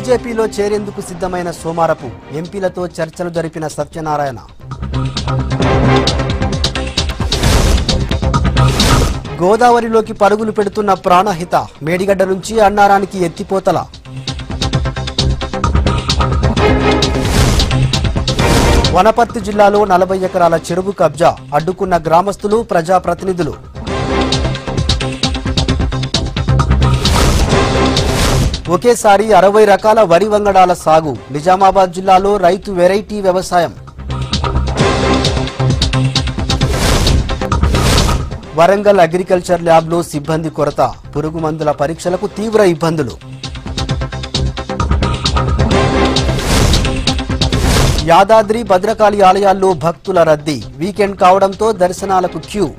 బీజేపీలో చేరేందుకు సిద్ధమైన సోమారపు ఎంపీలతో చర్చలు జరిపిన సత్యనారాయణ గోదావరిలోకి పరుగులు పెడుతున్న ప్రాణహిత మేడిగడ్డ నుంచి అన్నారానికి ఎత్తిపోతల వనపర్తి జిల్లాలో నలభై ఎకరాల చెరువు కబ్జా అడ్డుకున్న గ్రామస్తులు ప్రజాప్రతినిధులు ఒకేసారి అరవై రకాల వరి వంగడాల సాగు నిజామాబాద్ జిల్లాలో రైతు వెరైటీ వ్యవసాయం వరంగల్ అగ్రికల్చర్ ల్యాబ్లో సిబ్బంది కొరత పురుగు మందుల పరీక్షలకు తీవ్ర ఇబ్బందులు యాదాద్రి భద్రకాళి ఆలయాల్లో భక్తుల రద్దీ వీకెండ్ కావడంతో దర్శనాలకు క్యూ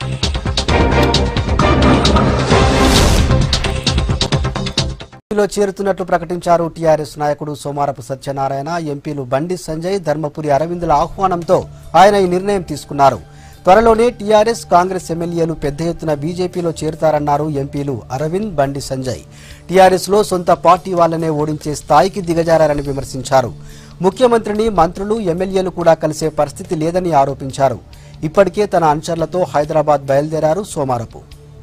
లో చేరుతున్నట్లు ప్రకటించారు టీఆర్ఎస్ నాయకుడు సోమారపు సత్యనారాయణ ఎంపీలు బండి సంజయ్ ధర్మపురి అరవిందుల ఆహ్వానంతో ఆయన ఈ నిర్ణయం తీసుకున్నారు త్వరలోనే టీఆర్ఎస్ కాంగ్రెస్ ఎమ్మెల్యేలు పెద్ద ఎత్తున బీజేపీలో చేరుతారన్నారు ఎంపీలు అరవింద్ బండి సంజయ్ టీఆర్ఎస్ లో సొంత పార్టీ వాళ్ళనే ఓడించే స్థాయికి దిగజారని విమర్శించారు ముఖ్యమంత్రిని మంత్రులు ఎమ్మెల్యేలు కూడా కలిసే పరిస్థితి లేదని ఆరోపించారు ఇప్పటికే తన అనుచరులతో హైదరాబాద్ బయలుదేరారు సోమారపు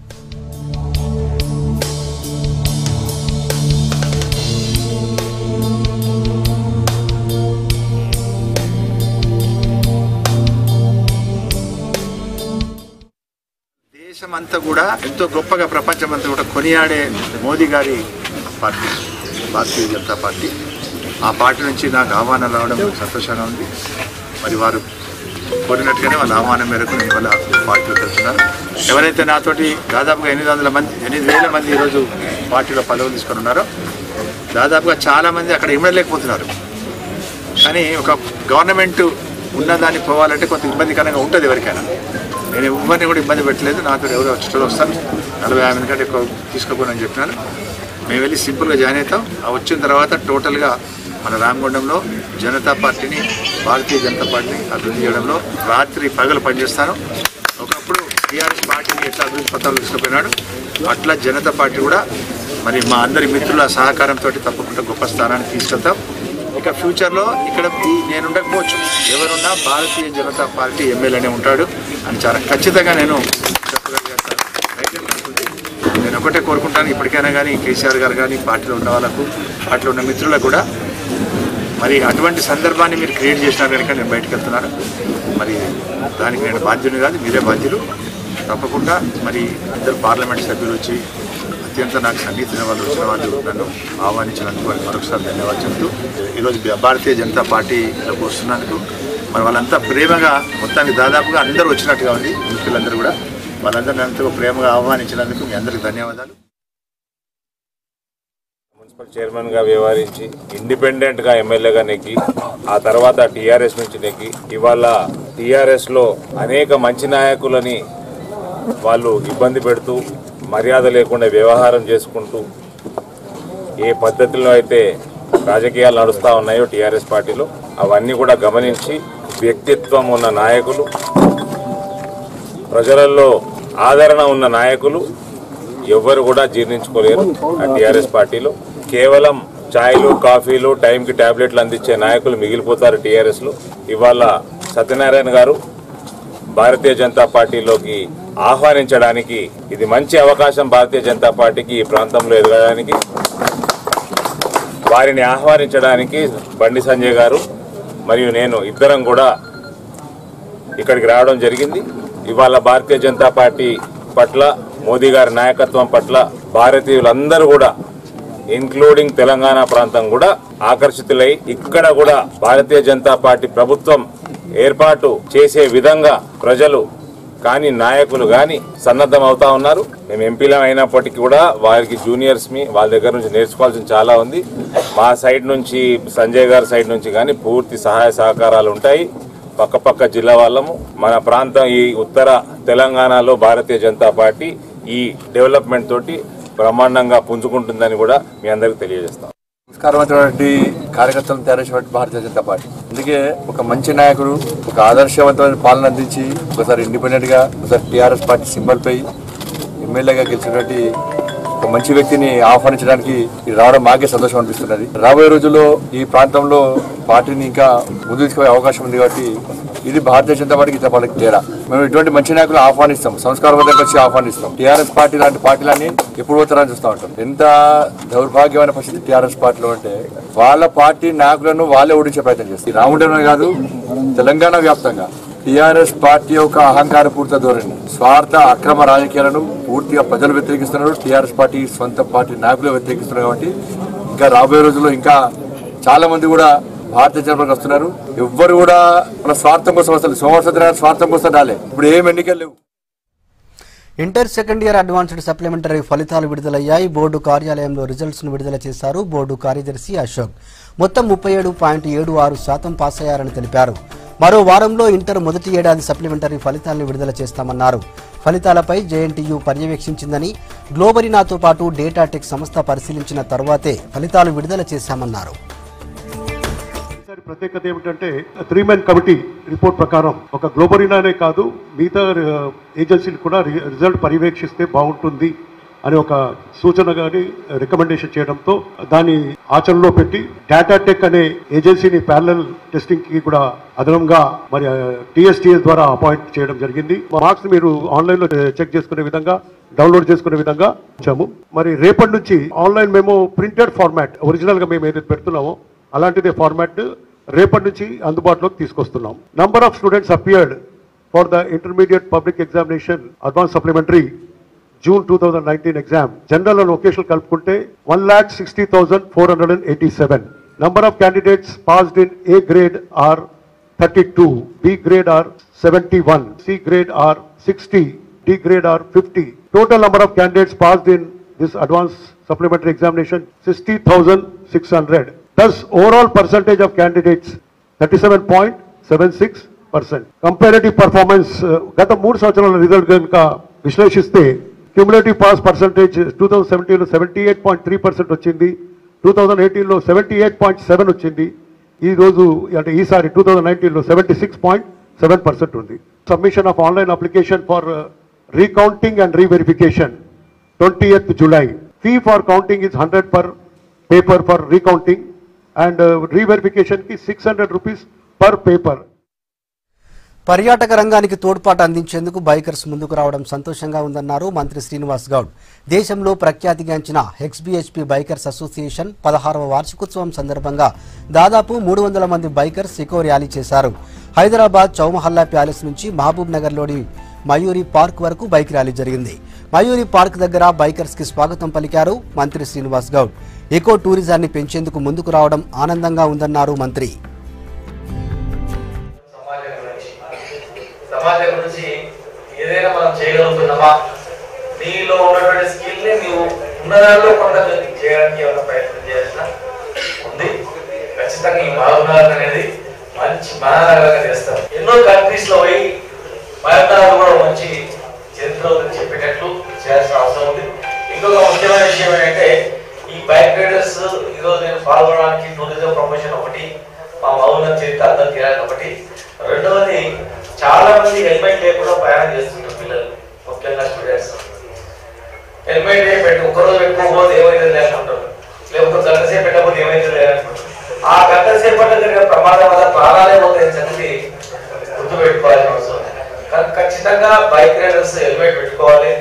దేశమంతా కూడా ఎంతో గొప్పగా ప్రపంచమంతా కూడా కొనియాడే మోదీ గారి పార్టీ భారతీయ జనతా పార్టీ ఆ పార్టీ నుంచి నాకు ఆహ్వానం రావడం సంతోషంగా ఉంది మరి వారు కోరినట్టుగానే వాళ్ళ ఆహ్వానం మేరకు నేను వాళ్ళ పార్టీలో వెళ్తున్నాను ఎవరైతే నాతోటి దాదాపుగా ఎనిమిది వందల మంది ఎనిమిది వేల మంది ఈరోజు పార్టీలో పదవులు తీసుకొని ఉన్నారో దాదాపుగా చాలామంది అక్కడ ఇమ్మడలేకపోతున్నారు కానీ ఒక గవర్నమెంట్ ఉన్నదాన్ని పోవాలంటే కొంత ఇబ్బందికరంగా ఉంటుంది ఎవరికైనా నేను ఎవరిని కూడా ఇబ్బంది పెట్టలేదు నాతో ఎవరు వచ్చేటోళ్ళు వస్తాను నలభై యాభై మంది కంటే ఎక్కువ తీసుకోకూడదని చెప్పినాను మేము వెళ్ళి సింపుల్గా జాయిన్ అవుతాం ఆ వచ్చిన తర్వాత టోటల్గా మన రామగుండంలో జనతా పార్టీని భారతీయ జనతా పార్టీని అభివృద్ధి చేయడంలో రాత్రి పగలు పనిచేస్తాను ఒకప్పుడు టీఆర్ఎస్ పార్టీని ఎట్లా అభివృద్ధి పథకాలు తీసుకుపోయినాడు అట్లా జనతా పార్టీ కూడా మరి మా అందరి మిత్రుల సహకారంతో తప్పకుండా గొప్ప స్థానానికి తీసుకెళ్తాం ఇక ఫ్యూచర్లో ఇక్కడ ఈ నేను ఉండకపోవచ్చు ఎవరున్నా భారతీయ జనతా పార్టీ ఎమ్మెల్యేనే ఉంటాడు అని చాలా ఖచ్చితంగా నేను చెప్పగలిగేస్తాను ధైర్యం నాకుంది. నేను ఒకటే కోరుకుంటాను ఇప్పటికైనా కానీ కేసీఆర్ గారు కానీ పార్టీలో ఉన్న వాళ్ళకు పార్టీలో ఉన్న మిత్రులకు కూడా మరి అటువంటి సందర్భాన్ని మీరు క్రియేట్ చేసినారు కనుక నేను బయటకు వెళ్తున్నాను మరి దానికి నేను బాధ్యుని కాదు మీరే బాధ్యులు తప్పకుండా మరి ఇద్దరు పార్లమెంట్ సభ్యులు వచ్చి అత్యంత నాకు సన్నిహితున్న వాళ్ళు వచ్చిన వాళ్ళు నన్ను ఆహ్వానించినందుకు వారికి మరొకసారి ధన్యవాదాలు చెప్తూ ఈరోజు భారతీయ జనతా పార్టీలోకి వస్తున్నందుకు మరి వాళ్ళంతా ప్రేమగా మొత్తానికి దాదాపుగా అందరూ వచ్చినట్టుగా ఉంది మిత్రులందరూ కూడా వాళ్ళందరినీ ఎంతో ప్రేమగా ఆహ్వానించినందుకు మీ అందరికీ ధన్యవాదాలు మున్సిపల్ చైర్మన్ గా వ్యవహరించి ఇండిపెండెంట్ గా ఎమ్మెల్యేగా నెగ్గి ఆ తర్వాత టీఆర్ఎస్ నుంచి నెగ్గి ఇవాళ టీఆర్ఎస్ లో అనేక మంచి నాయకులని వాళ్ళు ఇబ్బంది పెడుతూ మర్యాద లేకుండా వ్యవహారం చేసుకుంటూ ఏ పద్ధతిలో అయితే రాజకీయాలు నడుస్తూ ఉన్నాయో టీఆర్ఎస్ పార్టీలో అవన్నీ కూడా గమనించి వ్యక్తిత్వం ఉన్న నాయకులు ప్రజలలో ఆదరణ ఉన్న నాయకులు ఎవ్వరు కూడా జీర్ణించుకోలేరు ఆ టీఆర్ఎస్ పార్టీలో కేవలం ఛాయ్లు కాఫీలు టైంకి టాబ్లెట్లు అందించే నాయకులు మిగిలిపోతారు టీఆర్ఎస్లో ఇవాళ సత్యనారాయణ గారు భారతీయ జనతా పార్టీలోకి ఆహ్వానించడానికి ఇది మంచి అవకాశం భారతీయ జనతా పార్టీకి ఈ ప్రాంతంలో ఎదగడానికి వారిని ఆహ్వానించడానికి బండి సంజయ్ గారు మరియు నేను ఇద్దరం కూడా ఇక్కడికి రావడం జరిగింది ఇవాళ భారతీయ జనతా పార్టీ పట్ల మోదీ గారి నాయకత్వం పట్ల భారతీయులందరూ కూడా ఇన్క్లూడింగ్ తెలంగాణ ప్రాంతం కూడా ఆకర్షితులై ఇక్కడ కూడా భారతీయ జనతా పార్టీ ప్రభుత్వం ఏర్పాటు చేసే విధంగా ప్రజలు కానీ నాయకులు కానీ సన్నద్ధం అవుతా ఉన్నారు మేము ఎంపీలం అయినప్పటికీ కూడా వారికి జూనియర్స్ మీ వాళ్ళ దగ్గర నుంచి నేర్చుకోవాల్సిన చాలా ఉంది మా సైడ్ నుంచి సంజయ్ గారి సైడ్ నుంచి కానీ పూర్తి సహాయ సహకారాలు ఉంటాయి పక్క పక్క జిల్లా వాళ్ళము మన ప్రాంతం ఈ ఉత్తర తెలంగాణలో భారతీయ జనతా పార్టీ ఈ డెవలప్మెంట్ తోటి బ్రహ్మాండంగా పుంజుకుంటుందని కూడా మీ అందరికి తెలియజేస్తాం సంస్కారవంతమైనటువంటి కార్యకర్తలను తయారు చేసినటువంటి భారతీయ జనతా పార్టీ అందుకే ఒక మంచి నాయకుడు ఒక ఆదర్శవంతమైన పాలన అందించి ఒకసారి ఇండిపెండెంట్ గా ఒకసారి టీఆర్ఎస్ పార్టీ సింబల్ పై ఎమ్మెల్యేగా గెలిచినటువంటి ఒక మంచి వ్యక్తిని ఆహ్వానించడానికి ఇది రావడం మాకే సంతోషం అనిపిస్తున్నది రాబోయే రోజుల్లో ఈ ప్రాంతంలో పార్టీని ఇంకా ముందుకు తీసుకుపోయే అవకాశం ఉంది కాబట్టి ఇది భారతీయ జనతా పార్టీకి ఇతర పార్టీకి తేడా మేము ఇటువంటి మంచి నాయకులు ఆహ్వానిస్తాం సంస్కారవంతంగా వచ్చి ఆహ్వానిస్తాం టీఆర్ఎస్ పార్టీ లాంటి పార్టీలన్నీ ఎప్పుడు పోతారని చూస్తూ ఉంటాం ఎంత దౌర్భాగ్యమైన పరిస్థితి టీఆర్ఎస్ పార్టీలో అంటే వాళ్ళ పార్టీ నాయకులను వాళ్ళే ఓడించే ప్రయత్నం చేస్తారు రాముడనే కాదు తెలంగాణ వ్యాప్తంగా టీఆర్ఎస్ పార్టీ యొక్క అహంకార పూర్త ధోరణి స్వార్థ అక్రమ రాజకీయాలను పూర్తిగా ప్రజలు వ్యతిరేకిస్తున్నారు టీఆర్ఎస్ పార్టీ సొంత పార్టీ నాయకులు వ్యతిరేకిస్తున్నారు కాబట్టి ఇంకా రాబోయే రోజుల్లో ఇంకా చాలా మంది కూడా భారతీయ జనతా పార్టీకి వస్తున్నారు ఎవ్వరు కూడా మన స్వార్థం కోసం వస్తారు సోమవారం సత్యనారాయణ స్వార్థం కోసం రాలే ఇప్పుడు ఏం ఎన్నికలు లేవు inter second year advanced supplementary ఫలితాలు విడుదలయ్యాయి బోర్డు కార్యాలయంలో రిజల్ట్స్ ను విడుదల చేశారు బోర్డు కార్యదర్శి అశోక్ మొత్తం ముప్పై ఏడు పాయింట్ ఏడు ఆరు శాతం పాస్ అయ్యారని తెలిపారు మరో వారంలో ఇంటర్ మొదటి ఏడాది సప్లిమెంటరీ ఫలితాలను విడుదల చేస్తామన్నారు ఫలితాలపై జేఎన్టీయూ పర్యవేక్షించిందని గ్లోబరీనాతో పాటు డేటాటెక్ సంస్థ పరిశీలించిన తర్వాతే ఫలితాలు విడుదల చేశామన్నారు ఈసారి ప్రత్యేకత ఏమిటంటే త్రీ మెన్ కమిటీ రిపోర్ట్ ప్రకారం ఒక గ్లోబరీనానే కాదు మిగతా ఆ, ఏజెన్సీలు కూడా రి- రిజల్ట్ పర్యవేక్షిస్తే బాగుంటుంది అని ఒక సూచన కానీ రికమెండేషన్ చేయడంతో దాన్ని ఆచరణలో పెట్టి డేటా టెక్ అనే ఏజెన్సీని ప్యారలల్ టెస్టింగ్ కి కూడా అదనంగా మరి టీఎస్టీఎస్ ద్వారా అపాయింట్ చేయడం జరిగింది మార్క్స్ మీరు ఆన్లైన్ లో చెక్ చేసుకునే విధంగా డౌన్లోడ్ చేసుకునే విధంగా ఇచ్చాము మరి రేపటి నుంచి ఆన్లైన్ మేము ప్రింటెడ్ ఫార్మాట్ ఒరిజినల్ గా మేము ఏదైతే పెడుతున్నామో అలాంటిదే ఫార్మాట్ రేపటి నుంచి అందుబాటులోకి తీసుకొస్తున్నాం number of students appeared for the intermediate public examination advance supplementary June two thousand nineteen exam general and vocational కలుపుకుంటే one lakh sixty thousand four hundred and eighty seven number of candidates passed in A grade are thirty two B grade are seventy one C grade are sixty D grade are fifty total number of candidates passed in this advanced supplementary examination 60,600. Thus, overall percentage of candidates 37.76 percent. Comparative performance, uh, గత మూడు సంవత్సరాల result కనుక విశ్లేషిస్తే cumulative pass percentage two thousand సెవెంటీన్లో seventy eight point three percent వచ్చింది two thousand ఎయిటీన్లో seventy eight point seven వచ్చింది ఈ రోజు అంటే ఈసారి టూ థౌసండ్ నైన్టీన్లో seventy six point seven percent ఉంది submission of online application for recounting and reverification 20th July. Fee for counting is 100 per paper for recounting and uh, re-verification is 600 rupees per paper. పర్యాటక రంగానికి తోడ్పాటు అందించేందుకు bikers ముందుకు రావడం సంతోషంగా ఉందన్నారు మంత్రి శ్రీనివాస్ గౌడ్ దేశంలో ప్రఖ్యాతిగాంచిన హెక్స్బిహెచ్పి బైకర్స్ అసోసియేషన్ పదహారవ వార్షికోత్సవం సందర్భంగా దాదాపు మూడు వందల మంది బైకర్స్ ఇకో ర్యాలీ చేశారు హైదరాబాద్ చౌమహల్లా ప్యాలెస్ నుంచి మహబూబ్ నగర్లోని మయూరి పార్క్ వరకు బైక్ ర్యాలీ జరిగింది మయూరి పార్క్ దగ్గర బైకర్స్ కి స్వాగతం పలికారు మంత్రి శ్రీనివాస్ గౌడ్ ఎకో టూరిజాన్ని పెంచేందుకు ముందుకు రావడం ఆనందంగా ఉందన్నారు మంత్రి సమాజం గురించి సమాజం గురించి ఏదైనా మనం చేయగలుగుతున్నామా నీలో ఉన్నటువంటి స్కిల్ ని నువ్వు ఉన్నదానిలో కొంత చేయడానికి ఏమైనా ప్రయత్నం చేయాల్సిన ఉంది ఖచ్చితంగా ఈ మహబూబ్నగర్ అనేది మంచి మహానగరంగా చేస్తాం ఎన్నో కంట్రీస్ లో పోయి మహబూబ్నగర్ కూడా మంచి చరిత్ర ఉందని చెప్పేటట్లు చేయాల్సిన అవసరం ఉంది ఇంకొక ముఖ్యమైన విషయం ఏంటంటే ఈ బైక్ రైడర్స్ ఈరోజు నేను పాల్గొనడానికి టూరిజం ప్రమోషన్ ఒకటి మా మౌన చరిత్ర అర్థం చేయాలని ఒకటి రెండవది చాలా మంది హెల్మెట్ లేకుండా ప్రయాణం చేస్తుంటారు పిల్లలు ముఖ్యంగా స్టూడెంట్స్ హెల్మెట్ పెట్టి ఒక్కరోజు పెట్టుకోకపోతే ఏమైతుంది అనుకుంటారు లేకపోతే గంట సేపు పెట్టకపోతే ఏమైతుంది అనుకుంటారు ఆ గంట సేపు పట్ల జరిగిన ప్రమాదం వల్ల ప్రాణాలే పోతాయని సంగతి గుర్తు పెట్టుకోవాల్సిన అవసరం ఉంది. కానీ ఖచ్చితంగా బైక్ రైడర్స్ హెల్మెట్ పెట్టుకోవాలి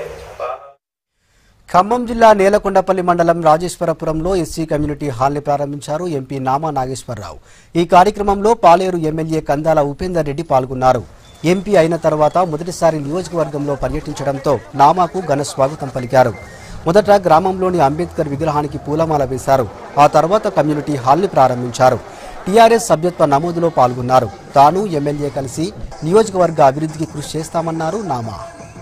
ఖమ్మం జిల్లా నేలకొండపల్లి మండలం రాజేశ్వరపురంలో ఎస్సీ కమ్యూనిటీ హాల్ని ప్రారంభించారు ఎంపీ నామా నాగేశ్వరరావు ఈ కార్యక్రమంలో పాలేరు ఎమ్మెల్యే కందాల ఉపేందర్ రెడ్డి పాల్గొన్నారు ఎంపీ అయిన తర్వాత మొదటిసారి నియోజకవర్గంలో పర్యటించడంతో నామాకు ఘన స్వాగతం పలికారు మొదట గ్రామంలోని అంబేద్కర్ విగ్రహానికి పూలమాల వేశారు ఆ తర్వాత కమ్యూనిటీ హాల్ని ప్రారంభించారు టీఆర్ఎస్ సభ్యత్వ నమోదులో పాల్గొన్నారు తాను ఎమ్మెల్యే కలిసి నియోజకవర్గ అభివృద్ధికి కృషి చేస్తామన్నారు నామా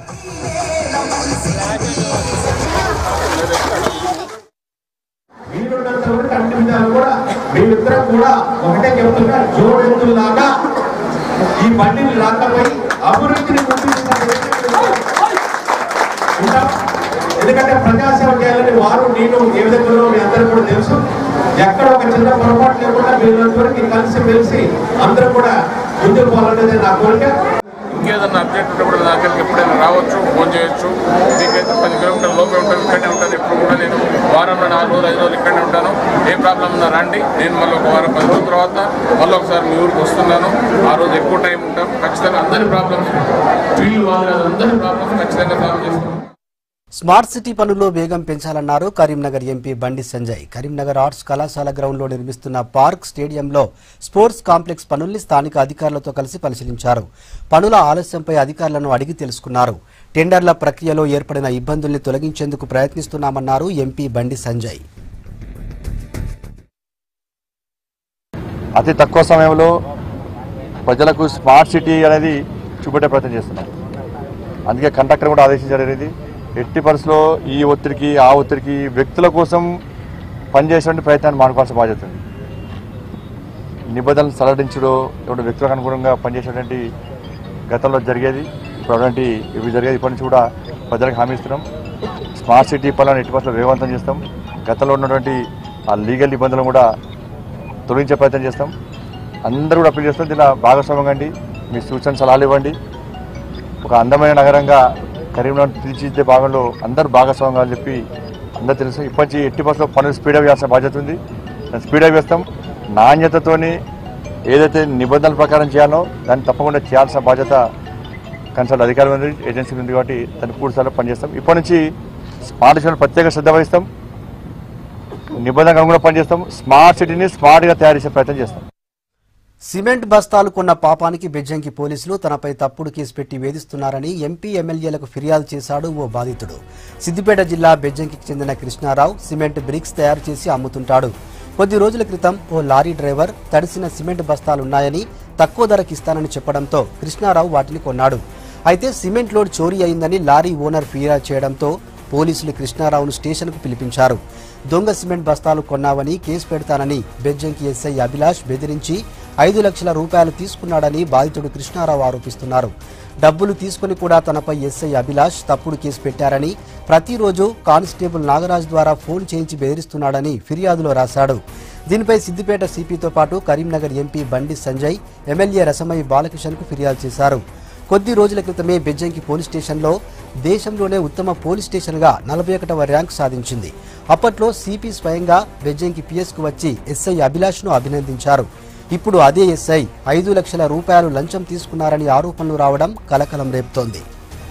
మీరున్నటువంటి అన్ని విధాలు కూడా మీరిద్దరం కూడా ఒకటే చెప్తున్నా జోడెత్తులాగా ఈ బండిని రాకపోయి అభివృద్ధిని ముందుకు ఉంటాం ఎందుకంటే ప్రజాసేవ చేయాలని వారు నేను ఏ విధంగా మీ అందరూ కూడా తెలుసు ఎక్కడ ఒక చిన్న పొరపాటు లేకుండా మీరందరికీ కలిసి మెలిసి అందరూ కూడా ముందుకు పోవాలనేది నా కోరిక ఇంకేదన్నా అప్డేట్ ఉంటే కూడా నా దగ్గరికి ఎప్పుడైనా రావచ్చు ఫోన్ చేయొచ్చు మీకైతే పది కిలోమీటర్ల లోపే ఉంటుంది ఇక్కడనే ఉంటాను ఎప్పుడు కూడా నేను వారంలో నాలుగు రోజులు ఐదు రోజులు ఇక్కడనే ఉంటాను ఏ ప్రాబ్లం ఉన్నా రండి నేను మళ్ళీ ఒక వారం పది రోజుల తర్వాత మళ్ళీ ఒకసారి మీ ఊరికి వస్తున్నాను ఆ రోజు ఎక్కువ టైం ఉంటాం ఖచ్చితంగా అందరి ప్రాబ్లమ్స్ వీళ్ళు వాళ్ళు అందరి ప్రాబ్లమ్స్ ఖచ్చితంగా సాల్వ్ చేసుకుంటాం స్మార్ట్ సిటీ పనుల్లో వేగం పెంచాలన్నారు కరీంనగర్ ఎంపీ బండి సంజయ్ కరీంనగర్ ఆర్ట్స్ కళాశాల గ్రౌండ్లో నిర్మిస్తున్న పార్క్ స్టేడియంలో స్పోర్ట్స్ కాంప్లెక్స్ పనుల్ని స్థానిక అధికారులతో కలిసి పరిశీలించారు పనుల ఆలస్యంపై అధికారులను అడిగి తెలుసుకున్నారు టెండర్ల ప్రక్రియలో ఏర్పడిన ఇబ్బందుల్ని తొలగించేందుకు ప్రయత్నిస్తున్నామన్నారు ఎంపీ బండి సంజయ్ అతి తక్కువ సమయంలో ప్రజలకు స్మార్ట్ సిటీ అనేది చూపెట్టే ప్రయత్నం చేస్తున్నాం అందుకే కండక్టర్ కూడా ఆదేశించడం జరిగింది ఎట్టి పరిస్థితిలో ఈ ఒత్తిడికి ఆ ఒత్తిడికి వ్యక్తుల కోసం పనిచేసేటువంటి ప్రయత్నాన్ని మానుకోవాల్సిన బాధ్యత ఉంది నిబంధనలు సడలించడం ఇప్పుడు వ్యక్తులకు అనుగుణంగా పనిచేసేటువంటి గతంలో జరిగేది ఇప్పుడు అటువంటి ఇవి జరిగేది ఇప్పటి నుంచి కూడా ప్రజలకు హామీ ఇస్తున్నాం స్మార్ట్ సిటీ పనులను ఎట్టి పరిస్థితుల్లో వేగవంతం చేస్తాం గతంలో ఉన్నటువంటి ఆ లీగల్ ఇబ్బందులను కూడా తొలగించే ప్రయత్నం చేస్తాం అందరూ కూడా అప్పీల్ చేస్తాం దీనిలో భాగస్వామ్యం కండి మీ సూచన సలహాలు ఇవ్వండి ఒక అందమైన నగరంగా కరీంనగర్ తీర్చిదిద్దే భాగంలో అందరూ భాగస్వామ్యం కావాలని చెప్పి అందరూ తెలుసు ఇప్పటి నుంచి ఎట్టి బస్సులో పనులు స్పీడప్ చేయాల్సిన బాధ్యత ఉంది స్పీడప్ చేస్తాం నాణ్యతతోని ఏదైతే నిబంధనల ప్రకారం చేయాలో దాన్ని తప్పకుండా చేయాల్సిన బాధ్యత కన్సల్ట్ అధికారులు ఉంది ఏజెన్సీ ఉంది కాబట్టి దాన్ని పూర్తి స్థాయిలో పనిచేస్తాం ఇప్పటి నుంచి స్మార్ట్ సిటీలో ప్రత్యేక శ్రద్ధ వహిస్తాం నిబంధనలకు అనుగుణంగా పనిచేస్తాం స్మార్ట్ సిటీని స్మార్ట్గా తయారు చేసే ప్రయత్నం చేస్తాం సిమెంట్ బస్తాలు కొన్న పాపానికి బెజ్జంకి పోలీసులు తనపై తప్పుడు కేసు పెట్టి వేధిస్తున్నారని ఎంపీ ఎమ్మెల్యేలకు ఫిర్యాదు చేశాడు ఓ బాధితుడు సిద్దిపేట జిల్లా బెజ్జంకికి చెందిన కృష్ణారావు సిమెంట్ బ్రిక్స్ తయారు చేసి అమ్ముతుంటాడు కొద్ది రోజుల క్రితం ఓ లారీ డ్రైవర్ తడిసిన సిమెంట్ బస్తాలున్నాయని తక్కువ ధరకి ఇస్తానని చెప్పడంతో కృష్ణారావు వాటిని కొన్నాడు అయితే సిమెంట్ లోడ్ చోరీ అయిందని లారీ ఓనర్ ఫిర్యాదు చేయడంతో పోలీసులు కృష్ణారావును స్టేషన్కు పిలిపించారు దొంగ సిమెంట్ బస్తాలు కొన్నావని కేసు పెడతానని బెజ్జంకి ఎస్ఐ అభిలాష్ బెదిరించి ఐదు లక్షల రూపాయలు తీసుకున్నాడని బాధితుడు కృష్ణారావు ఆరోపిస్తున్నారు డబ్బులు తీసుకుని కూడా తనపై ఎస్ఐ అభిలాష్ తప్పుడు కేసు పెట్టారని ప్రతిరోజు కానిస్టేబుల్ నాగరాజ్ ద్వారా ఫోన్ చేయించి బెదిరిస్తున్నాడని ఫిర్యాదులో రాశాడు దీనిపై సిద్దిపేట సిపితో పాటు కరీంనగర్ ఎంపీ బండి సంజయ్ ఎమ్మెల్యే రసమయ్య బాలకిషన్కు ఫిర్యాదు చేశారు కొద్ది రోజుల క్రితమే బెజ్జంకి పోలీస్ స్టేషన్లో దేశంలోనే ఉత్తమ పోలీస్ స్టేషన్గా నలభై ఒకటవ ర్యాంక్ సాధించింది అప్పట్లో సిపి స్వయంగా బెజ్జంకి పిఎస్కు వచ్చి ఎస్ఐ అభిలాష్ను అభినందించారు ఇప్పుడు అదే ఎస్ఐ ఐదు లక్షల రూపాయలు లంచం తీసుకున్నారని ఆరోపణలు రావడం కలకలం రేపుతోంది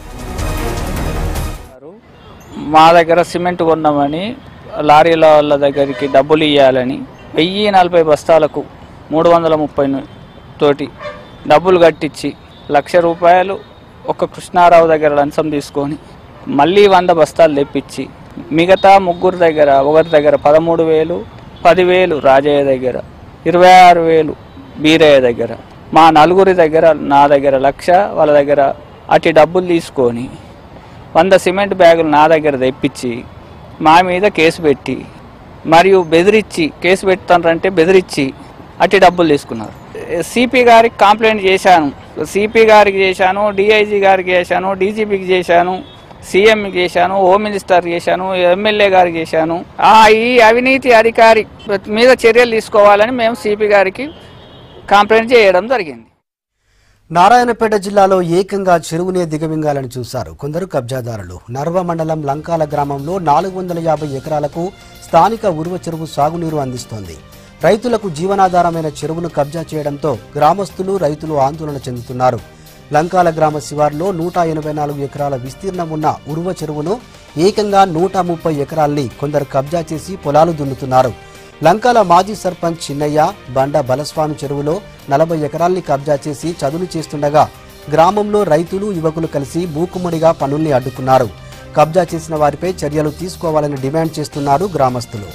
మా దగ్గర సిమెంట్ కొన్నామని లారీల వాళ్ళ దగ్గరికి డబ్బులు ఇవ్వాలని వెయ్యి నలభై బస్తాలకు మూడు వందల ముప్పై ను- తోటి డబ్బులు కట్టించి లక్ష రూపాయలు ఒక కృష్ణారావు దగ్గర లంచం తీసుకొని మళ్ళీ వంద బస్తాలు తెప్పించి మిగతా ముగ్గురు దగ్గర ఒకరి దగ్గర పదమూడు వేలు పదివేలు రాజయ్య దగ్గర ఇరవై ఆరు వేలు బీరయ్య దగ్గర మా నలుగురి దగ్గర నా దగ్గర లక్ష వాళ్ళ దగ్గర అటు డబ్బులు తీసుకొని వంద సిమెంట్ బ్యాగులు నా దగ్గర తెప్పించి మా మీద కేసు పెట్టి మరియు బెదిరించి కేసు పెడతానంటే బెదిరించి అట్టి డబ్బులు తీసుకున్నారు సిపి గారికి కంప్లైంట్ చేశాను సిపి గారికి చేశాను డిఐజీ గారికి చేశాను డీజీపీకి చేశాను సీఎంకి చేశాను హోమ్ మినిస్టర్ చేశాను ఎమ్మెల్యే గారికి చేశాను ఆ ఈ అవినీతి అధికారి మీద చర్యలు తీసుకోవాలని మేము సిపి గారికి కంప్లైంట్ చేయడం జరిగింది నారాయణపేట జిల్లాలో ఏకంగా చెరువునే దిగమింగాలని చూశారు కొందరు కబ్జాదారులు నర్వ మండలం లంకాల గ్రామంలో నాలుగు వందల యాభై ఎకరాలకు స్థానిక ఉరువ చెరువు సాగునీరు అందిస్తోంది రైతులకు జీవనాధారమైన చెరువును కబ్జా చేయడంతో గ్రామస్తులు రైతులు ఆందోళన చెందుతున్నారు లంకాల గ్రామ శివార్లో నూట ఎనభై నాలుగు ఎకరాల విస్తీర్ణం ఉన్న ఉరువ చెరువును ఏకంగా నూట ముప్పై ఎకరాల్ని కొందరు కబ్జా చేసి పొలాలు దున్నుతున్నారు లంకాల మాజీ సర్పంచ్ చిన్నయ్య బండ బలస్వామి చెరువులో నలభై ఎకరాల్ని కబ్జా చేసి చదును చేస్తుండగా గ్రామంలో రైతులు యువకులు కలిసి మూకుమ్మడిగా పనుల్ని అడ్డుకున్నారు కబ్జా చేసిన వారిపై చర్యలు తీసుకోవాలని డిమాండ్ చేస్తున్నారు గ్రామస్తులు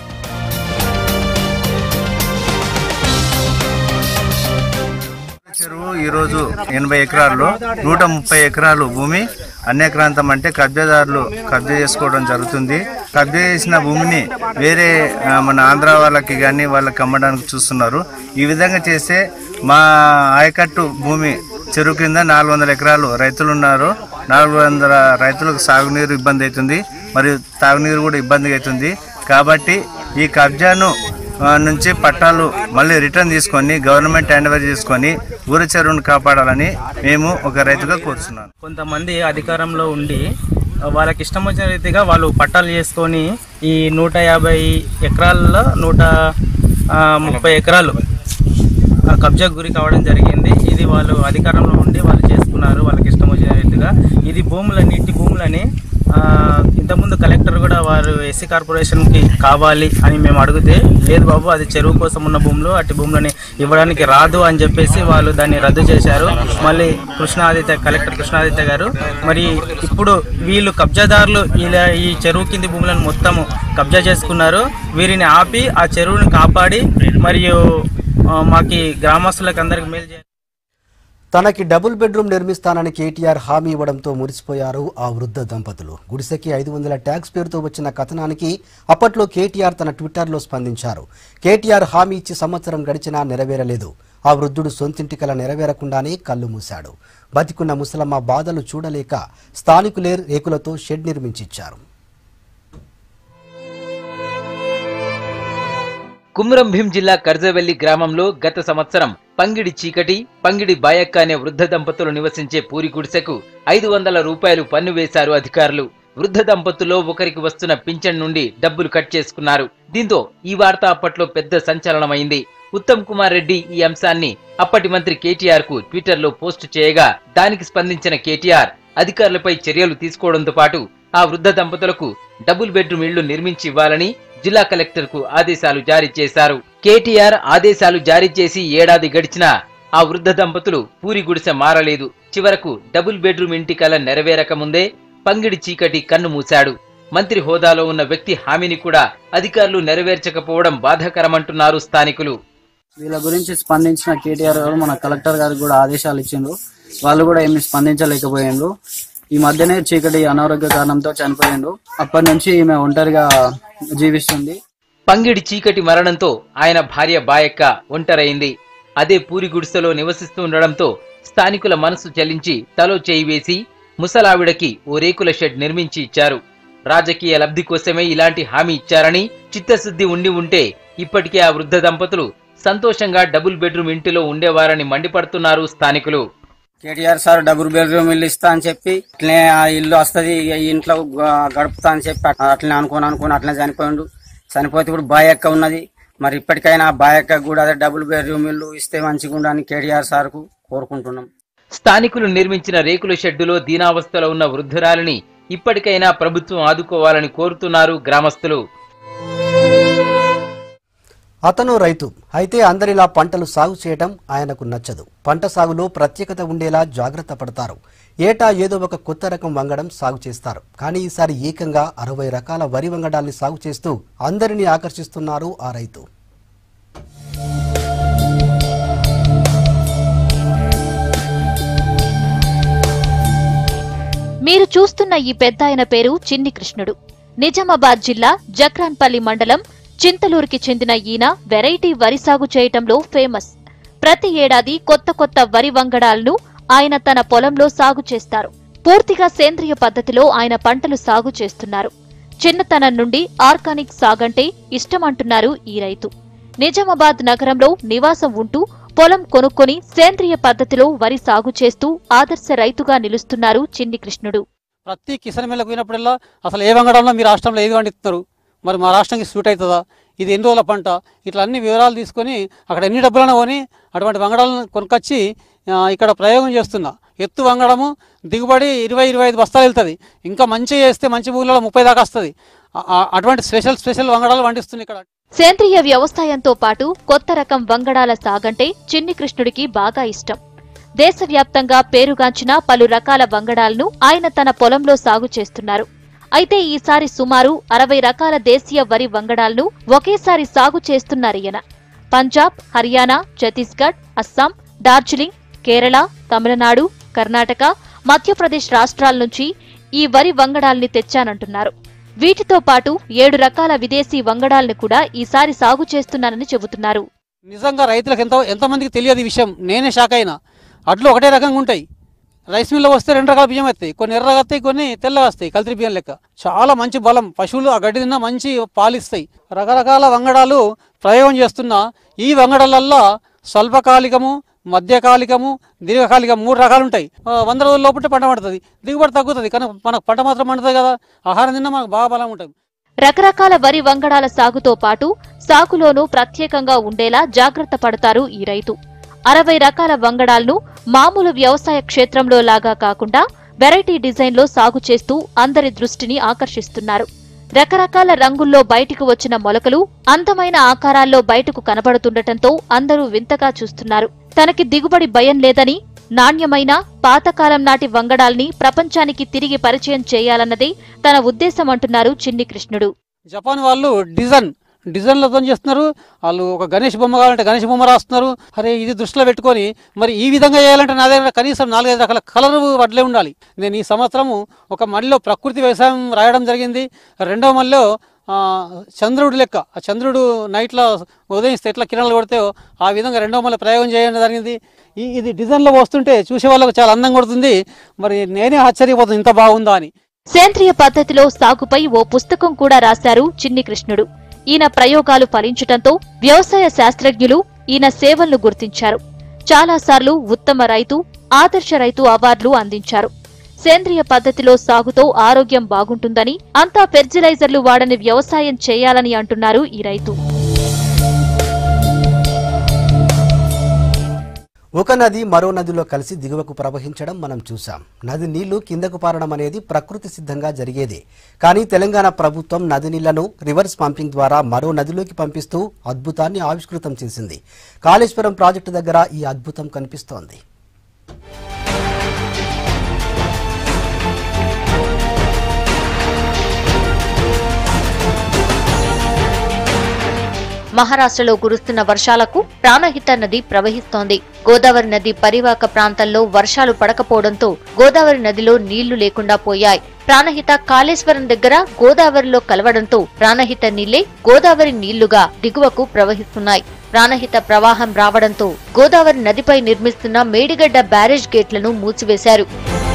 చెరువు ఈరోజు ఎనభై ఎకరాల్లో నూట ముప్పై ఎకరాలు భూమి అన్యక్రాంతం అంటే కబ్జాదారులు కబ్జా చేసుకోవడం జరుగుతుంది కబ్జా చేసిన భూమిని వేరే ఆ, మన ఆంధ్ర వాళ్ళకి కానీ వాళ్ళకి అమ్మడానికి చూస్తున్నారు ఈ విధంగా చేస్తే మా ఆయకట్టు భూమి చెరువు కింద నాలుగు వందల ఎకరాలు రైతులు ఉన్నారు నాలుగు వందల రైతులకు సాగునీరు ఇబ్బంది అవుతుంది మరియు తాగునీరు కూడా ఇబ్బంది అవుతుంది కాబట్టి ఈ కబ్జాను ఆ, నుంచి పట్టాలు మళ్ళీ రిటర్న్ తీసుకొని గవర్నమెంట్ హ్యాండ్ ఓవర్ చేసుకొని ఊరి చెరువును కాపాడాలని మేము ఒక రైతుగా కోరుతున్నాను కొంతమంది అధికారంలో ఉండి వాళ్ళకి ఇష్టం వచ్చిన రీతిగా వాళ్ళు పట్టాలు చేసుకొని ఈ నూట యాభై ఎకరాల్లో నూట ఆ, ముప్పై ఎకరాలు ఆ, కబ్జాకు గురి కావడం జరిగింది ఇది వాళ్ళు అధికారంలో ఉండి వాళ్ళు చేసుకున్నారు వాళ్ళకి ఇష్టం వచ్చిన రీతిగా ఇది భూములని ఇంటి భూములని ఆ, ఇంతకుముందు కలెక్టర్ కూడా వారు ఎస్సీ కార్పొరేషన్కి కావాలి అని మేము అడిగితే లేదు బాబు అది చెరువు కోసం ఉన్న భూములు అట్టి భూములని ఇవ్వడానికి రాదు అని చెప్పేసి వాళ్ళు దాన్ని రద్దు చేశారు మళ్ళీ కృష్ణాదిత్య కలెక్టర్ కృష్ణాదిత్య గారు మరి ఇప్పుడు వీళ్ళు కబ్జాదారులు ఇలా ఈ చెరువు కింది భూములను మొత్తము కబ్జా చేసుకున్నారు వీరిని ఆపి ఆ చెరువుని కాపాడి మరియు ఆ, మాకి గ్రామస్తులకు అందరికి మేలు చేయాలి తనకి డబుల్ బెడ్రూమ్ నిర్మిస్తానని కేటీఆర్ హామీ ఇవ్వడంతో మురిసిపోయారు ఆ వృద్ధ దంపతులు గుడిసెకి ఐదు వందల ట్యాక్స్ పేరుతో వచ్చిన కథనానికి అప్పట్లో కేటీఆర్ తన ట్విట్టర్లో స్పందించారు కేటీఆర్ హామీ ఇచ్చి సంవత్సరం గడిచినా నెరవేరలేదు ఆ వృద్ధుడు సొంతింటి కల నెరవేరకుండానే కళ్ళు మూశాడు బతికున్న ముసలమ్మ బాధలు చూడలేక స్థానికులే రేకులతో షెడ్ నిర్మించిచ్చారు కుమ్రం భీం జిల్లా కర్జవెల్లి గ్రామంలో గత సంవత్సరం పంగిడి చీకటి పంగిడి బాయక్క అనే వృద్ధ దంపతులు నివసించే పూరి గుడిసెకు ఐదు వందల రూపాయలు పన్ను వేశారు అధికారులు వృద్ధ దంపతుల్లో ఒకరికి వస్తున్న పింఛన్ నుండి డబ్బులు కట్ చేసుకున్నారు దీంతో ఈ వార్త అప్పట్లో పెద్ద సంచలనమైంది ఉత్తమ్ కుమార్ రెడ్డి ఈ అంశాన్ని అప్పటి మంత్రి కేటీఆర్ కు ట్విట్టర్ లో పోస్టు చేయగా దానికి స్పందించిన కేటీఆర్ అధికారులపై చర్యలు తీసుకోవడంతో పాటు ఆ వృద్ధ దంపతులకు డబుల్ బెడ్రూమ్ ఇళ్లు నిర్మించి ఇవ్వాలని జిల్లా కలెక్టర్ కు ఆదేశాలు జారీ చేశారు కేటీఆర్ ఆదేశాలు జారీ చేసి ఏడాది గడిచినా ఆ వృద్ధ దంపతులు పూరి గుడిసె మారలేదు చివరకు డబుల్ బెడ్రూమ్ ఇంటి కల నెరవేరక ముందే పంగిడి చీకటి కన్ను మూశాడు మంత్రి హోదాలో ఉన్న వ్యక్తి హామీని కూడా అధికారులు నెరవేర్చకపోవడం బాధాకరమంటున్నారు స్థానికులు వీళ్ళ గురించి స్పందించిన కేటీఆర్ గారు మన కలెక్టర్ గారికి కూడా ఆదేశాలు ఇచ్చిండ్రు వాళ్ళు కూడా ఏమి స్పందించలేకపోయిండ్రు ఈ మధ్యనే చీకటి అనారోగ్య కారణంతో చనిపోయిండు అప్పటి నుంచి ఈమె ఒంటరిగా జీవిస్తుంది పంగిడి చీకటి మరణంతో ఆయన భార్య బాయక్క ఒంటరైంది అదే పూరి గుడిసెలో నివసిస్తూ ఉండడంతో స్థానికుల మనసు చలించి తలో చేయి వేసి ముసలావిడకి ఓ రేకుల షెడ్ నిర్మించి ఇచ్చారు రాజకీయ లబ్ధి కోసమే ఇలాంటి హామీ ఇచ్చారని చిత్తశుద్ధి ఉండి ఉంటే ఇప్పటికే ఆ వృద్ధ దంపతులు సంతోషంగా డబుల్ బెడ్రూమ్ ఇంటిలో ఉండేవారని మండిపడుతున్నారు స్థానికులు కేటీఆర్ సార్ డబుల్ బెడ్రూమ్ ఇల్లు ఇస్తా అని చెప్పి అట్లనే ఆ ఇల్లు వస్తుంది ఈ ఇంట్లో గ- గడుపుతా అని చెప్పి అట్లా- అట్లనే అనుకోని అనుకోని అట్లనే చనిపోయిండు చనిపోతే ఇప్పుడు బాయక్క ఉన్నది మరి ఇప్పటికైనా ఆ బాయక్క కూడా అదే డబుల్ బెడ్రూమ్ ఇల్లు ఇస్తే మంచిగా ఉండని కేటీఆర్ సార్ కు కోరుకుంటున్నాం స్థానికులు నిర్మించిన రేకుల షెడ్డులో దీనావస్థలో ఉన్న వృద్ధురాలిని ఇప్పటికైనా ప్రభుత్వం ఆదుకోవాలని కోరుతున్నారు గ్రామస్తులు అతను రైతు అయితే అందరిలా పంటలు సాగు చేయటం ఆయనకు నచ్చదు పంట సాగులో ప్రత్యేకత ఉండేలా జాగ్రత్త పడతారు ఏటా ఏదో ఒక కొత్త రకం వంగడం సాగు చేస్తారు కానీ ఈసారి ఏకంగా అరవై రకాల వరి వంగడాల్ని సాగు చేస్తూ అందరినీ ఆకర్షిస్తున్నారు ఆ రైతు మీరు చూస్తున్న ఈ పెద్దాయన పేరు చిన్ని కృష్ణుడు నిజామాబాద్ జిల్లా జక్రాన్పల్లి మండలం చింతలూరుకి చెందిన ఈయన వెరైటీ వరి సాగు చేయటంలో ఫేమస్ ప్రతి ఏడాది కొత్త కొత్త వరి వంగడాలను ఆయన తన పొలంలో సాగు చేస్తారు పూర్తిగా సేంద్రియ పద్ధతిలో ఆయన పంటలు సాగు చేస్తున్నారు చిన్నతనం నుండి ఆర్గానిక్ సాగంటే ఇష్టమంటున్నారు ఈ రైతు నిజామాబాద్ నగరంలో నివాసం ఉంటూ పొలం కొనుక్కొని సేంద్రియ పద్ధతిలో వరి సాగు చేస్తూ ఆదర్శ రైతుగా నిలుస్తున్నారు చిన్ని కృష్ణుడు ప్రతి కిసాన్ మేళకు పోయినప్పుడల్లా అసలు ఏ వంగడంలో మీ రాష్ట్రంలో ఏది పండిస్తున్నారు మరి మా రాష్ట్రానికి సూట్ అవుతుందా ఇది ఎన్ని రోజుల పంట ఇట్లా అన్ని వివరాలు తీసుకొని అక్కడ ఎన్ని డబ్బులను కొని అటువంటి వంగడాలను కొనుకొచ్చి ఆ, ఇక్కడ ప్రయోగం చేస్తున్నా ఎత్తు వంగడము దిగుబడి ఇరవై ఇరవై ఐదు బస్తాలు వెళ్తుంది ఇంకా మంచిగా చేస్తే మంచి భూములలో ముప్పై దాకా వస్తుంది ఆ- ఆ- అటువంటి స్పెషల్ స్పెషల్ వంగడాలు పండిస్తుంది ఇక్కడ సేంద్రియ వ్యవసాయంతో పాటు కొత్త రకం వంగడాల సాగంటే చిన్ని కృష్ణుడికి బాగా ఇష్టం దేశవ్యాప్తంగా పేరుగాంచిన పలు రకాల వంగడాలను ఆయన తన పొలంలో సాగు చేస్తున్నారు అయితే ఈసారి సుమారు అరవై రకాల దేశీయ వరి వంగడాలను ఒకేసారి సాగు చేస్తున్నారీయన పంజాబ్ హర్యానా ఛత్తీస్గఢ్ అస్సాం డార్జిలింగ్ కేరళ తమిళనాడు కర్ణాటక మధ్యప్రదేశ్ రాష్ట్రాల నుంచి ఈ వరి వంగడాల్ని తెచ్చానంటున్నారు వీటితో పాటు ఏడు రకాల విదేశీ వంగడాలను కూడా ఈసారి సాగు చేస్తున్నానని చెబుతున్నారు నిజంగా రైతులకు ఎంత ఎంతమందికి తెలియదు ఈ విషయం నేనే షాక్ అయినా అడ్లు ఒకటే రకంగా ఉంటాయి రైస్ మిల్లో వస్తే రెండు రకాల బియ్యం వస్తాయి కొన్ని ఎర్రగా వస్తాయి కొన్ని తెల్లగా వస్తాయి కల్తీ బియ్యం లెక్క చాలా మంచి బలం పశువులు ఆ గడ్డి తిన్నా మంచి పాలిస్తాయి రకరకాల వంగడాలు ప్రయోగం చేస్తున్న ఈ వంగడాలల్లో స్వల్పకాలికము మధ్యకాలికము దీర్ఘకాలికం మూడు రకాలు ఉంటాయి ఆ, వంద రోజుల లోపల పంట పడుతుంది దిగుబడి తగ్గుతుంది కానీ మనకు పంట మాత్రం పండుతుంది కదా ఆహారం తిన్నా మనకు బాగా బలం ఉంటుంది రకరకాల వరి వంగడాల సాగుతో పాటు సాగులోనూ ప్రత్యేకంగా ఉండేలా జాగ్రత్త పడతారు ఈ రైతు అరవై రకాల వంగడాలను మామూలు వ్యవసాయ క్షేత్రంలో లాగా కాకుండా వెరైటీ డిజైన్లో సాగు చేస్తూ అందరి దృష్టిని ఆకర్షిస్తున్నారు రకరకాల రంగుల్లో బయటకు వచ్చిన మొలకలు అందమైన ఆకారాల్లో బయటకు కనబడుతుండటంతో అందరూ వింతగా చూస్తున్నారు తనకి దిగుబడి భయం లేదని నాణ్యమైన పాతకాలం నాటి వంగడాల్ని ప్రపంచానికి తిరిగి పరిచయం చేయాలన్నదే తన ఉద్దేశం అంటున్నారు చిన్ని కృష్ణుడు జపాన్ వాళ్ళు డిజైన్ డిజైన్లతో చేస్తున్నారు వాళ్ళు ఒక గణేష్ బొమ్మ కావాలంటే గణేష్ బొమ్మ రాస్తున్నారు అరే ఇది దృష్టిలో పెట్టుకొని మరి ఈ విధంగా చేయాలంటే నా దగ్గర కనీసం నాలుగైదు రకాల కలర్ వడ్లే ఉండాలి నేను ఈ సంవత్సరము ఒక మడిలో ప్రకృతి వ్యవసాయం రాయడం జరిగింది రెండవ మడిలో ఆ, చంద్రుడు లెక్క ఆ చంద్రుడు నైట్లో ఉదయిస్తే ఎట్లా కిరణాలు కొడితే ఆ విధంగా రెండవ మళ్ళీ ప్రయోగం చేయడం జరిగింది ఈ ఇది డిజైన్లో వస్తుంటే చూసే వాళ్ళకు చాలా అందంగా కొడుతుంది మరి నేనే ఆశ్చర్యపోతుంది ఇంత బాగుందా అని సేంద్రియ పద్ధతిలో సాగుపై ఓ పుస్తకం కూడా రాశారు చిన్ని కృష్ణుడు ఈయన ప్రయోగాలు ఫలించటంతో వ్యవసాయ శాస్త్రజ్ఞులు ఈయన సేవలను గుర్తించారు చాలాసార్లు ఉత్తమ రైతు ఆదర్శ రైతు అవార్డులు అందించారు సేంద్రియ పద్ధతిలో సాగుతో ఆరోగ్యం బాగుంటుందని అంతా ఫెర్టిలైజర్లు వాడని వ్యవసాయం చేయాలని అంటున్నారు ఈ రైతు ఒక నది మరో నదిలో కలిసి దిగువకు ప్రవహించడం మనం చూసాం నది నీళ్లు కిందకు పారడం అనేది ప్రకృతి సిద్ధంగా జరిగేదే కానీ తెలంగాణ ప్రభుత్వం నది నీళ్లను రివర్స్ పంపింగ్ ద్వారా మరో నదిలోకి పంపిస్తూ అద్భుతాన్ని ఆవిష్కృతం చేసింది కాళేశ్వరం ప్రాజెక్టు దగ్గర ఈ అద్భుతం కనిపిస్తోంది మహారాష్ట్రలో కురుస్తున్న వర్షాలకు ప్రాణహిత నది ప్రవహిస్తోంది గోదావరి నది పరివాహక ప్రాంతాల్లో వర్షాలు పడకపోవడంతో గోదావరి నదిలో నీళ్లు లేకుండా పోయాయి ప్రాణహిత కాళేశ్వరం దగ్గర గోదావరిలో కలవడంతో ప్రాణహిత నీళ్లే గోదావరి నీళ్లుగా దిగువకు ప్రవహిస్తున్నాయి ప్రాణహిత ప్రవాహం రావడంతో గోదావరి నదిపై నిర్మిస్తున్న మేడిగడ్డ బ్యారేజ్ గేట్లను మూసివేశారు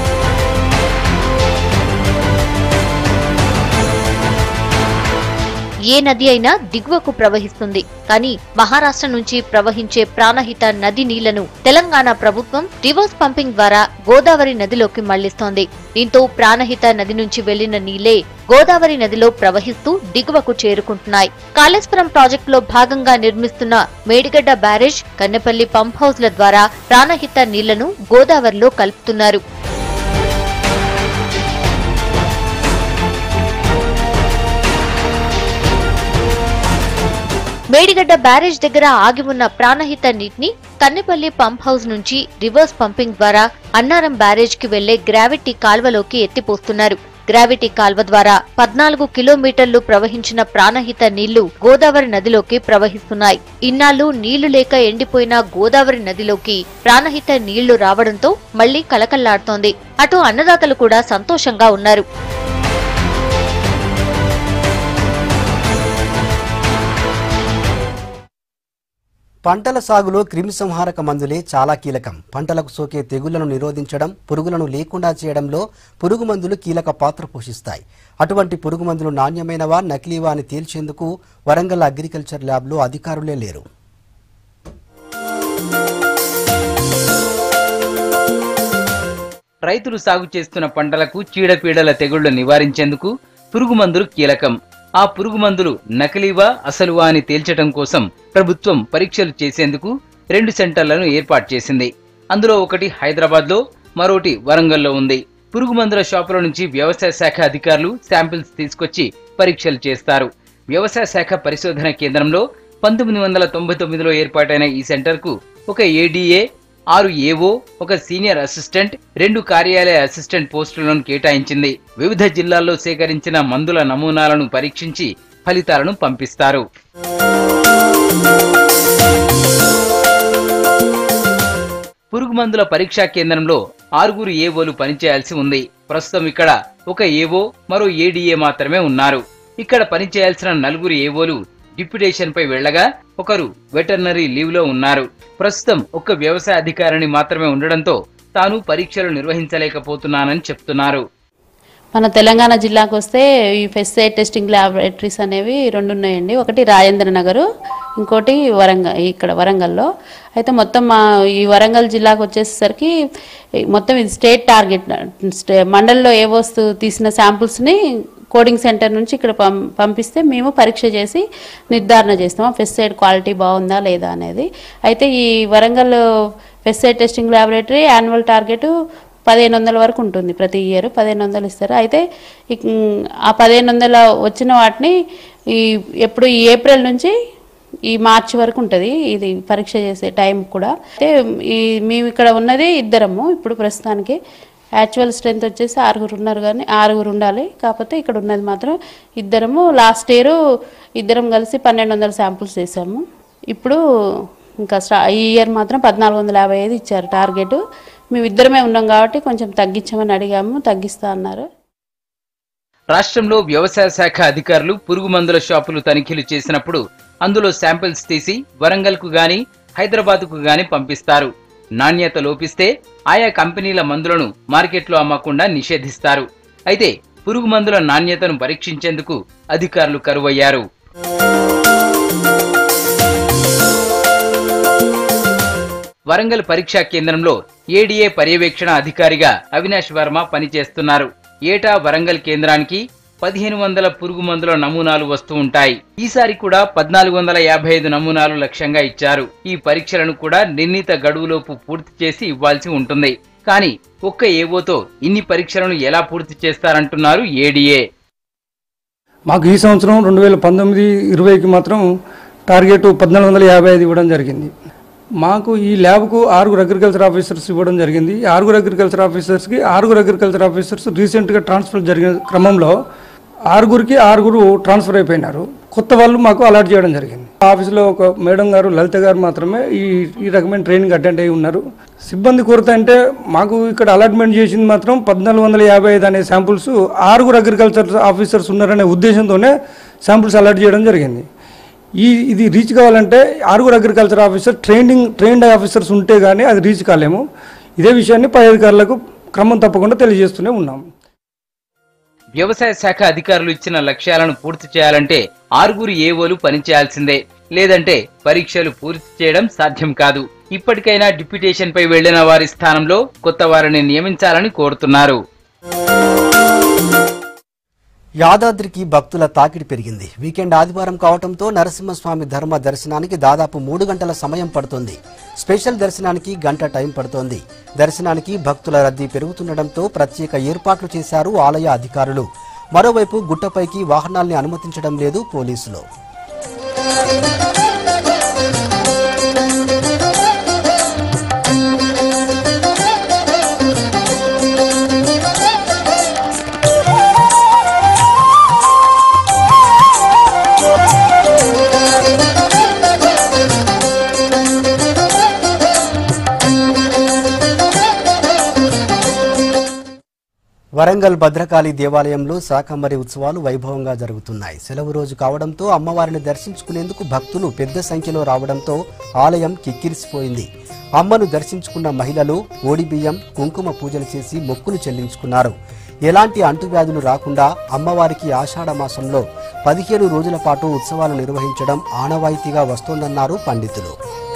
ఏ నది అయినా దిగువకు ప్రవహిస్తుంది కానీ మహారాష్ట్ర నుంచి ప్రవహించే ప్రాణహిత నది నీళ్లను తెలంగాణ ప్రభుత్వం రివర్స్ పంపింగ్ ద్వారా గోదావరి నదిలోకి మళ్లిస్తోంది దీంతో ప్రాణహిత నది నుంచి వెళ్లిన నీళ్లే గోదావరి నదిలో ప్రవహిస్తూ దిగువకు చేరుకుంటున్నాయి కాళేశ్వరం ప్రాజెక్టులో భాగంగా నిర్మిస్తున్న మేడిగడ్డ బ్యారేజ్ కన్నెపల్లి పంప్ హౌస్ల ద్వారా ప్రాణహిత నీళ్లను గోదావరిలో కలుపుతున్నారు మేడిగడ్డ బ్యారేజ్ దగ్గర ఆగి ఉన్న ప్రాణహిత నీటిని కన్నెపల్లి పంప్ హౌస్ నుంచి రివర్స్ పంపింగ్ ద్వారా అన్నారం బ్యారేజ్ కి వెళ్లే గ్రావిటీ కాల్వలోకి ఎత్తిపోస్తున్నారు గ్రావిటీ కాల్వ ద్వారా పద్నాలుగు కిలోమీటర్లు ప్రవహించిన ప్రాణహిత నీళ్లు గోదావరి నదిలోకి ప్రవహిస్తున్నాయి ఇన్నాళ్లు నీళ్లు లేక ఎండిపోయిన గోదావరి నదిలోకి ప్రాణహిత నీళ్లు రావడంతో మళ్లీ కలకల్లాడుతోంది అటు అన్నదాతలు కూడా సంతోషంగా ఉన్నారు పంటల సాగులో క్రిమిసంహారక మందులే చాలా కీలకం పంటలకు సోకే తెగుళ్లను నిరోధించడం పురుగులను లేకుండా చేయడంలో పురుగు మందులు కీలక పాత్ర పోషిస్తాయి అటువంటి పురుగు మందులు నాణ్యమైనవా నకిలీవా అని తేల్చేందుకు వరంగల్ అగ్రికల్చర్ ల్యాబ్లో అధికారులే లేరు రైతులు సాగు చేస్తున్న పంటలకు చీడపీడల తెగుళ్లు నివారించేందుకు పురుగు మందులు కీలకం ఆ పురుగు మందులు నకిలీవా అసలువా అని తేల్చడం కోసం ప్రభుత్వం పరీక్షలు చేసేందుకు రెండు సెంటర్లను ఏర్పాటు చేసింది అందులో ఒకటి హైదరాబాద్ లో మరోటి వరంగల్లో ఉంది పురుగు మందుల షాపుల నుంచి వ్యవసాయ శాఖ అధికారులు శాంపిల్స్ తీసుకొచ్చి పరీక్షలు చేస్తారు వ్యవసాయ శాఖ పరిశోధన కేంద్రంలో పంతొమ్మిది వందల తొంభై తొమ్మిదిలో ఏర్పాటైన ఈ సెంటర్కు ఒక ఏడీఏ ఆరు ఏవో ఒక సీనియర్ అసిస్టెంట్ రెండు కార్యాలయ అసిస్టెంట్ పోస్టులను కేటాయించింది వివిధ జిల్లాల్లో సేకరించిన మందుల నమూనాలను పరీక్షించి ఫలితాలను పంపిస్తారు పురుగు మందుల పరీక్షా కేంద్రంలో ఆరుగురు ఏవోలు పనిచేయాల్సి ఉంది ప్రస్తుతం ఇక్కడ ఒక ఏవో మరో ఏడీఏ మాత్రమే ఉన్నారు ఇక్కడ పనిచేయాల్సిన నలుగురు ఏవోలు డిప్యుటేషన్ పై వెళ్లగా ఒకరు వెటర్నరీ లీవ్ లో ఉన్నారు ప్రస్తుతం ఒక్క వ్యవసాయ అధికారిని మాత్రమే ఉండడంతో తాను పరీక్షలు నిర్వహించలేకపోతున్నానని చెప్తున్నారు మన తెలంగాణ జిల్లాకు వస్తే ఈ ఫెస్సే టెస్టింగ్ ల్యాబొరేటరీస్ అనేవి రెండు ఉన్నాయండి ఒకటి రాజేంద్ర నగరు ఇంకోటి వరంగల్ ఇక్కడ వరంగల్లో అయితే మొత్తం మా ఈ వరంగల్ జిల్లాకు వచ్చేసరికి ఈ మొత్తం ఇది స్టేట్ టార్గెట్ స్టే మండల్లో ఏ వస్తువు తీసిన శాంపుల్స్ని కోడింగ్ సెంటర్ నుంచి ఇక్కడ పం పంపిస్తే మేము పరీక్ష చేసి నిర్ధారణ చేస్తాం ఫెస్సైడ్ క్వాలిటీ బాగుందా లేదా అనేది అయితే ఈ Warangal pesticide testing laboratory annual target పదిహేను వందల వరకు ఉంటుంది ప్రతి ఇయర్ పదిహేను వందలు ఇస్తారు అయితే ఇక్- ఆ పదిహేను వందల వచ్చిన వాటిని ఈ ఎప్పుడు ఈ ఏప్రిల్ నుంచి ఈ మార్చి వరకు ఉంటుంది ఇది పరీక్ష చేసే టైం కూడా అయితే ఈ మేము ఇక్కడ ఉన్నది ఇద్దరము ఇప్పుడు ప్రస్తుతానికి యాక్చువల్ స్ట్రెంత్ వచ్చేసి ఆరుగురు ఉన్నారు కానీ ఆరుగురు ఉండాలి కాకపోతే ఇక్కడ ఉన్నది మాత్రం ఇద్దరము లాస్ట్ ఇయర్ ఇద్దరం కలిసి పన్నెండు వందల శాంపుల్స్ చేసాము ఇప్పుడు ఇంకా స్టా ఈ ఇయర్ మాత్రం పద్నాలుగు వందల యాభై ఐదు ఇచ్చారు టార్గెట్ మేము ఇద్దరమే ఉన్నాం కాబట్టి కొంచెం తగ్గించమని అడిగాము తగ్గిస్తా అన్నారు రాష్ట్రంలో వ్యవసాయ శాఖ అధికారులు పురుగు మందుల షాపులు తనిఖీలు చేసినప్పుడు అందులో శాంపిల్స్ తీసి వరంగల్కు గాని హైదరాబాద్కు గాని పంపిస్తారు నాణ్యత లోపిస్తే ఆయా కంపెనీల మందులను మార్కెట్లో అమ్మకుండా నిషేధిస్తారు అయితే పురుగు మందుల నాణ్యతను పరీక్షించేందుకు అధికారులు కరువయ్యారు వరంగల్ పరీక్షా కేంద్రంలో ఏడీఏ పర్యవేక్షణ అధికారిగా అవినాష్ వర్మ పనిచేస్తున్నారు ఏటా వరంగల్ కేంద్రానికి పదిహేను వందల పురుగు మందుల నమూనాలు వస్తూ ఉంటాయి ఈసారి కూడా పద్నాలుగు వందల యాభై ఐదు నమూనాలు లక్ష్యంగా ఇచ్చారు ఈ పరీక్షలను కూడా నిర్ణీత గడువులోపు పూర్తి చేసి ఇవ్వాల్సి ఉంటుంది కానీ ఒక్క ఏవోతో ఇన్ని పరీక్షలను ఎలా పూర్తి చేస్తారంటున్నారు ఏడీఏ మాకు ఈ సంవత్సరం రెండు వేల పంతొమ్మిది ఇరవైకి మాత్రం టార్గెట్ పద్నాలుగు వందల యాభై ఐదు ఇవ్వడం జరిగింది మాకు ఈ ల్యాబ్కు ఆరుగురు అగ్రికల్చర్ ఆఫీసర్స్ ఇవ్వడం జరిగింది ఈ ఆరుగురు అగ్రికల్చర్ ఆఫీసర్స్కి ఆరుగురు అగ్రికల్చర్ ఆఫీసర్స్ రీసెంట్గా ట్రాన్స్ఫర్ జరిగిన క్రమంలో ఆరుగురికి ఆరుగురు ట్రాన్స్ఫర్ అయిపోయినారు కొత్త వాళ్ళు మాకు అలాట్ చేయడం జరిగింది ఆఫీసులో ఒక మేడం గారు లలిత గారు మాత్రమే ఈ ఈ రకమైన ట్రైనింగ్ అటెండ్ అయి ఉన్నారు సిబ్బంది కొరత అంటే మాకు ఇక్కడ అలాట్మెంట్ చేసింది మాత్రం పద్నాలుగు వందల యాభై ఐదు అనే శాంపుల్స్ ఆరుగురు అగ్రికల్చర్ ఆఫీసర్స్ ఉన్నారనే ఉద్దేశంతోనే శాంపుల్స్ అలాట్ చేయడం జరిగింది ఈ ఇది రీచ్ కావాలంటే ఆరుగురు agriculture officer training trained officers ఉంటే కానీ అది రీచ్ కాలేము ఇదే విషయాన్ని పై అధికారులకు క్రమం తప్పకుండా తెలియజేస్తూనే ఉన్నాము వ్యవసాయ శాఖ అధికారులు ఇచ్చిన లక్ష్యాలను పూర్తి చేయాలంటే ఆరుగురు ఏవోలు పనిచేయాల్సిందే లేదంటే పరీక్షలు పూర్తి చేయడం సాధ్యం కాదు ఇప్పటికైనా డిప్యుటేషన్ పై వెళ్లిన వారి స్థానంలో కొత్త వారిని నియమించాలని కోరుతున్నారు యాదాద్రికి భక్తుల తాకిడి పెరిగింది వీకెండ్ ఆదివారం కావడంతో నరసింహస్వామి ధర్మ దర్శనానికి దాదాపు మూడు గంటల సమయం పడుతుంది స్పెషల్ దర్శనానికి గంట టైం పడుతోంది దర్శనానికి భక్తుల రద్దీ పెరుగుతుండటంతో ప్రత్యేక ఏర్పాట్లు చేశారు ఆలయ అధికారులు మరోవైపు గుట్టపైకి వాహనాల్ని అనుమతించడం లేదు పోలీసులు వరంగల్ భద్రకాళి దేవాలయంలో శాకంబరి ఉత్సవాలు వైభవంగా జరుగుతున్నాయి సెలవు రోజు కావడంతో అమ్మవారిని దర్శించుకునేందుకు భక్తులు పెద్ద సంఖ్యలో రావడంతో ఆలయం కిక్కిరిసిపోయింది అమ్మను దర్శించుకున్న మహిళలు ఓడిబియ్యం కుంకుమ పూజలు చేసి మొక్కులు చెల్లించుకున్నారు ఎలాంటి అంటువ్యాధులు రాకుండా అమ్మవారికి ఆషాఢ మాసంలో పదిహేను రోజుల పాటు ఉత్సవాలు నిర్వహించడం ఆనవాయితీగా వస్తోందన్నారు పండితులు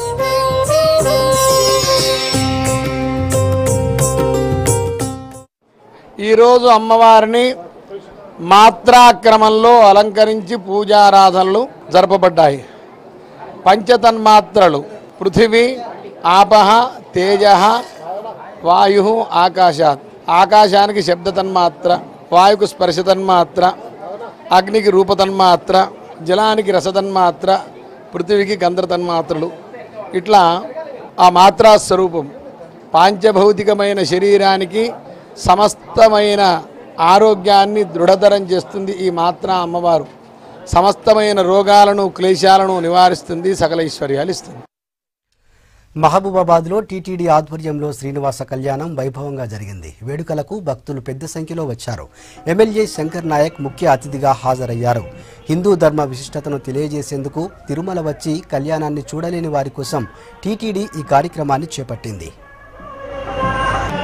ఈరోజు అమ్మవారిని మాత్రాక్రమంలో అలంకరించి పూజారాధనలు జరపబడ్డాయి పంచతన్మాత్రలు పృథివీ ఆపహ తేజ వాయు ఆకాశాత్ ఆకాశానికి శబ్ద తన్మాత్ర వాయుకు స్పర్శ తన్మాత్ర అగ్నికి రూప తన్మాత్ర జలానికి రస తన్మాత్ర పృథివీకి గంధ తన్మాత్రలు ఇట్లా ఆ మాత్రా స్వరూపం పాంచభౌతికమైన శరీరానికి సమస్తమైన ఆరోగ్యాన్ని దృఢతరం చేస్తుంది ఈ మాత్ర అమ్మవారు సమస్తమైన రోగాలను క్లేశాలను నివారిస్తుంది సకల ఐశ్వర్యాలు ఇస్తుంది మహబూబాబాద్లో టీటీడీ ఆధ్వర్యంలో శ్రీనివాస కళ్యాణం వైభవంగా జరిగింది వేడుకలకు భక్తులు పెద్ద సంఖ్యలో వచ్చారు ఎమ్మెల్యే శంకర్ నాయక్ ముఖ్య అతిథిగా హాజరయ్యారు హిందూ ధర్మ విశిష్టతను తెలియజేసేందుకు తిరుమల వచ్చి కళ్యాణాన్ని చూడలేని వారి కోసం టీటీడీ ఈ కార్యక్రమాన్ని చేపట్టింది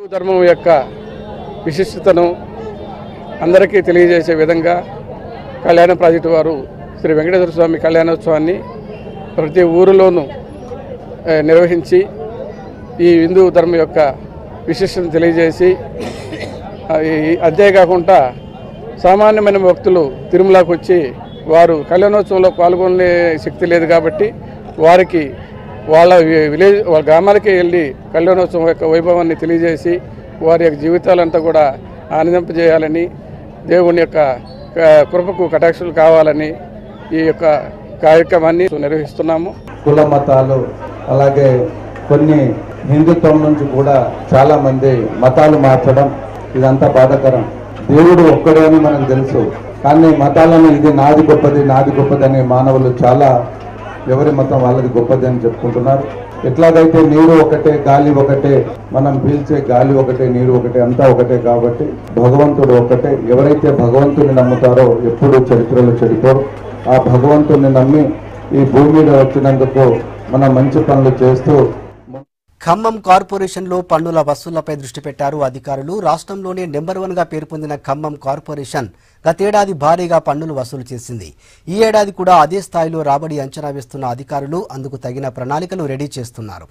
ధర్మం యొక్క విశిష్టతను అందరికీ తెలియజేసే విధంగా కళ్యాణ ప్రాజెక్టు వారు శ్రీ వెంకటేశ్వర స్వామి కళ్యాణోత్సవాన్ని ప్రతి ఊరిలోనూ ఆ, నిర్వహించి ఈ హిందూ ధర్మం యొక్క విశిష్టతను తెలియజేసి ఆ, ఈ- అంతేకాకుండా సామాన్యమైన భక్తులు తిరుమలకు వచ్చి వారు కళ్యాణోత్సవంలో పాల్గొనే శక్తి లేదు కాబట్టి వారికి వాళ్ళ వి- విలేజ్ వాళ్ళ గ్రామాలకే వెళ్ళి కళ్యాణోత్సవం యొక్క వైభవాన్ని తెలియజేసి వారి యొక్క జీవితాలంతా కూడా ఆనందింపజేయాలని దేవుని యొక్క ఆ, కృపకు కటాక్షలు కావాలని ఈ యొక్క కార్యక్రమాన్ని నిర్వహిస్తున్నాము కుల మతాలు అలాగే కొన్ని హిందుత్వం నుంచి కూడా చాలా మంది మతాలు మార్చడం ఇదంతా బాధాకరం దేవుడు ఒక్కడే అని మనకు తెలుసు కానీ మతాలను ఇది నాది గొప్పది నాది గొప్పది అనే మానవులు చాలా ఎవరి మతం వాళ్ళది గొప్పది అని చెప్పుకుంటున్నారు ఎట్లాగైతే నీరు ఒకటే గాలి ఒకటే మనం పీల్చే గాలి ఒకటే నీరు ఒకటే అంతా ఒకటే కాబట్టి భగవంతుడు ఒకటే ఎవరైతే భగవంతుని నమ్ముతారో ఎప్పుడూ చరిత్రలో చెడిపోరు ఆ భగవంతుని నమ్మి ఈ భూమి మీద వచ్చినందుకు మనం మంచి పనులు చేస్తూ ఖమ్మం కార్పొరేషన్లో పన్నుల వసూళ్లపై దృష్టి పెట్టారు అధికారులు రాష్ట్రంలోనే నెంబర్ వన్ గా పేరు పొందిన ఖమ్మం కార్పొరేషన్ గతేడాది భారీగా పన్నులు వసూలు చేసింది ఈ ఏడాది కూడా అదే స్థాయిలో రాబడి అంచనా వేస్తున్న అధికారులు అందుకు తగిన ప్రణాళికలు రెడీ చేస్తున్నారు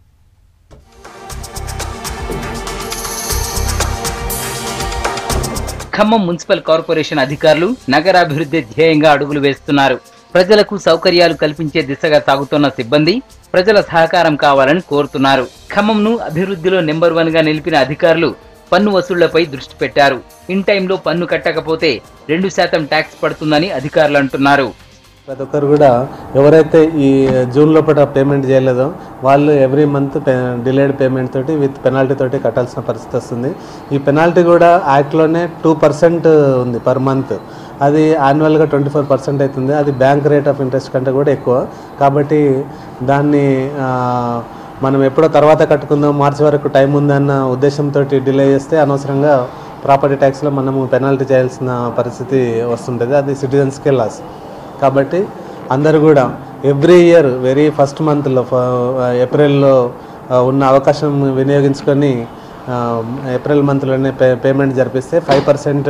ఖమ్మం మున్సిపల్ కార్పొరేషన్ అధికారులు నగరాభివృద్ధి ధ్యేయంగా అడుగులు వేస్తున్నారు ప్రజలకు సౌకర్యాలు కల్పించే దిశగా సాగుతున్న సిబ్బంది ప్రజల సహకారం కావాలని కోరుతున్నారు ఖమ్మంను అభివృద్ధిలో నెంబర్ వన్ గా నిలిపిన అధికారులు పన్ను వసూళ్లపై దృష్టి పెట్టారు ఇన్ టైంలో పన్ను కట్టకపోతే రెండు శాతం ట్యాక్స్ పడుతుందని అధికారులు అంటున్నారు ప్రతి ఒక్కరు కూడా ఎవరైతే ఈ జూన్ లోపల పేమెంట్ చేయలేదో వాళ్ళు ఎవ్రీ మంత్ డిలేడ్ పేమెంట్ తోటి విత్ పెనాల్టీ తోటి కట్టాల్సిన పరిస్థితి వస్తుంది ఈ పెనాల్టీ కూడా యాక్ట్లోనే టూ పర్సెంట్ ఉంది పర్ మంత్ అది యాన్యువల్గా ట్వంటీ ఫోర్ పర్సెంట్ అవుతుంది అది బ్యాంక్ రేట్ ఆఫ్ ఇంట్రెస్ట్ కంటే కూడా ఎక్కువ కాబట్టి దాన్ని ఆ, మనం ఎప్పుడో తర్వాత కట్టుకుందాం మార్చి వరకు టైం ఉందన్న ఉద్దేశంతో డిలే చేస్తే అనవసరంగా ప్రాపర్టీ ట్యాక్స్లో మనము పెనాల్టీ చేయాల్సిన పరిస్థితి వస్తుంటుంది అది సిటిజన్స్కే లాస్ కాబట్టి అందరూ కూడా ఎవ్రీ ఇయర్ వెరీ ఫస్ట్ మంత్లో ఏప్రిల్లో ఆ, ఉన్న అవకాశం వినియోగించుకొని ఆ, ఏప్రిల్ మంత్లోనే పే పేమెంట్ జరిపిస్తే ఫైవ్ పర్సెంట్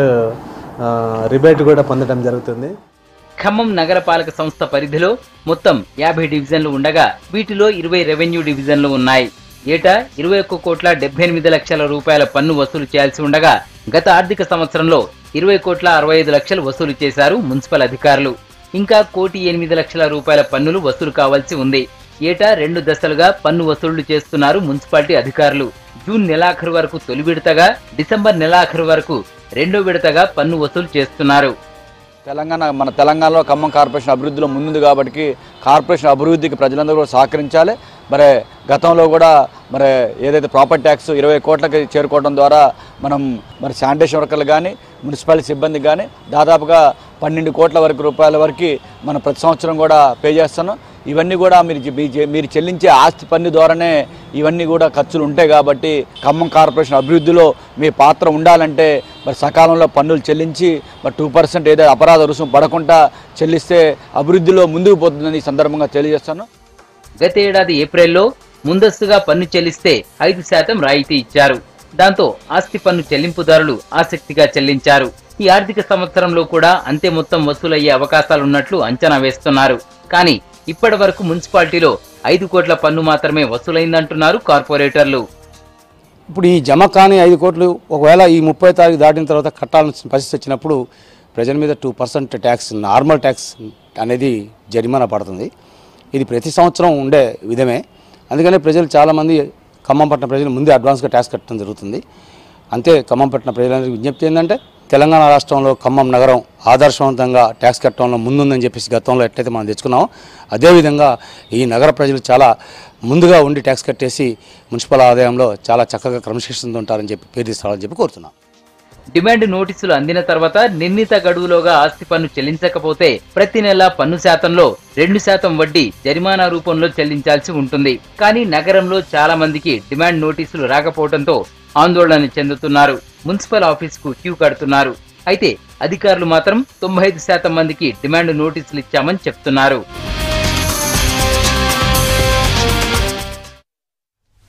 రిబేట్ కూడా పొందడం జరుగుతుంది ఖమ్మం నగరపాలక సంస్థ పరిధిలో మొత్తం యాభై డివిజన్లు ఉండగా వీటిలో ఇరవై రెవెన్యూ డివిజన్లు ఉన్నాయి ఏటా ఇరవై ఒక్క కోట్ల డెబ్బై ఎనిమిది లక్షల రూపాయల పన్ను వసూలు చేయాల్సి ఉండగా గత ఆర్థిక సంవత్సరంలో ఇరవై కోట్ల అరవై ఐదు లక్షలు వసూలు చేశారు మున్సిపల్ అధికారులు ఇంకా కోటి ఎనిమిది లక్షల రూపాయల పన్నులు వసూలు కావాల్సి ఉంది ఏటా రెండు దశలుగా పన్ను వసూళ్లు చేస్తున్నారు మున్సిపాలిటీ అధికారులు జూన్ నెలాఖరు వరకు తొలి విడతగా డిసెంబర్ నెలాఖరు వరకు రెండో విడతగా పన్ను వసూలు చేస్తున్నారు తెలంగాణ మన తెలంగాణలో ఖమ్మం కార్పొరేషన్ అభివృద్ధిలో ముందుంది కాబట్టి కార్పొరేషన్ అభివృద్ధికి ప్రజలందరూ కూడా సహకరించాలి మరి గతంలో కూడా మరి ఏదైతే ప్రాపర్టీ ట్యాక్స్ ఇరవై కోట్లకి చేరుకోవడం ద్వారా మనం మరి శానిటేషన్ వర్కర్లు కానీ మున్సిపాలిటీ సిబ్బంది కానీ దాదాపుగా పన్నెండు కోట్ల వరకు రూపాయల వరకు మనం ప్రతి సంవత్సరం కూడా పే చేస్తున్నాం ఇవన్నీ కూడా మీరు చె- మీ చె- మీరు చెల్లించే ఆస్తి పన్ను ద్వారానే ఇవన్నీ కూడా ఖర్చులు ఉంటాయి కాబట్టి ఖమ్మం కార్పొరేషన్ అభివృద్ధిలో మీ పాత్ర ఉండాలంటే మరి సకాలంలో పన్నులు చెల్లించి మరి టూ పర్సెంట్ ఏదో అపరాధ రుసుము పడకుండా చెల్లిస్తే అభివృద్ధిలో ముందుకు పోతుందని ఈ సందర్భంగా తెలియజేస్తాను గత ఏడాది ఏప్రిల్లో ముందస్తుగా పన్ను చెల్లిస్తే ఐదు శాతం రాయితీ ఇచ్చారు దాంతో ఆస్తి పన్ను చెల్లింపుదారులు ఆసక్తిగా చెల్లించారు ఈ ఆర్థిక సంవత్సరంలో కూడా అంతే మొత్తం వసూలయ్యే అవకాశాలున్నట్లు అంచనా వేస్తున్నారు కానీ ఇప్పటి వరకు మున్సిపాలిటీలో ఐదు కోట్ల పన్ను మాత్రమే వసూలైందంటున్నారు కార్పొరేటర్లు ఇప్పుడు ఈ జమ కాని ఐదు కోట్లు ఒకవేళ ఈ ముప్పై తారీఖు దాటిన తర్వాత కట్టాల్సిన పరిస్థితి వచ్చినప్పుడు ప్రజల మీద two percent tax normal tax అనేది జరిమానా పడుతుంది ఇది ప్రతి సంవత్సరం ఉండే విధమే అందుకనే ప్రజలు చాలామంది ఖమ్మం పట్టణ ప్రజలు ముందే అడ్వాన్స్గా ట్యాక్స్ కట్టడం జరుగుతుంది అంతే ఖమ్మం పట్టణ ప్రజలందరికీ విజ్ఞప్తి ఏంటంటే తెలంగాణ రాష్ట్రంలో ఖమ్మం నగరం ఆదర్శవంతంగా ట్యాక్స్ కట్టడంలో ముందుందని చెప్పేసి గతంలో ఎట్లయితే మనం తెచ్చుకున్నామో అదేవిధంగా ఈ నగర ప్రజలు చాలా ముందుగా ఉండి ట్యాక్స్ కట్టేసి మున్సిపల్ ఆదాయంలో చాలా చక్కగా క్రమశిక్షణతో ఉంటారని చెప్పి పేరు తీసుకోవాలని చెప్పి కోరుతున్నాం డిమాండ్ నోటీసులు అందిన తర్వాత నిర్ణీత గడువులోగా ఆస్తి పన్ను చెల్లించకపోతే ప్రతి నెల పన్ను శాతంలో రెండు శాతం వడ్డీ జరిమానా రూపంలో చెల్లించాల్సి ఉంటుంది కానీ నగరంలో చాలా మందికి డిమాండ్ నోటీసులు రాకపోవడంతో ఆందోళన చెందుతున్నారు మున్సిపల్ ఆఫీస్ కు క్యూ కడుతున్నారు అయితే అధికారులు మాత్రం తొంభై ఐదు శాతం మందికి డిమాండ్ నోటీసులు ఇచ్చామని చెప్తున్నారు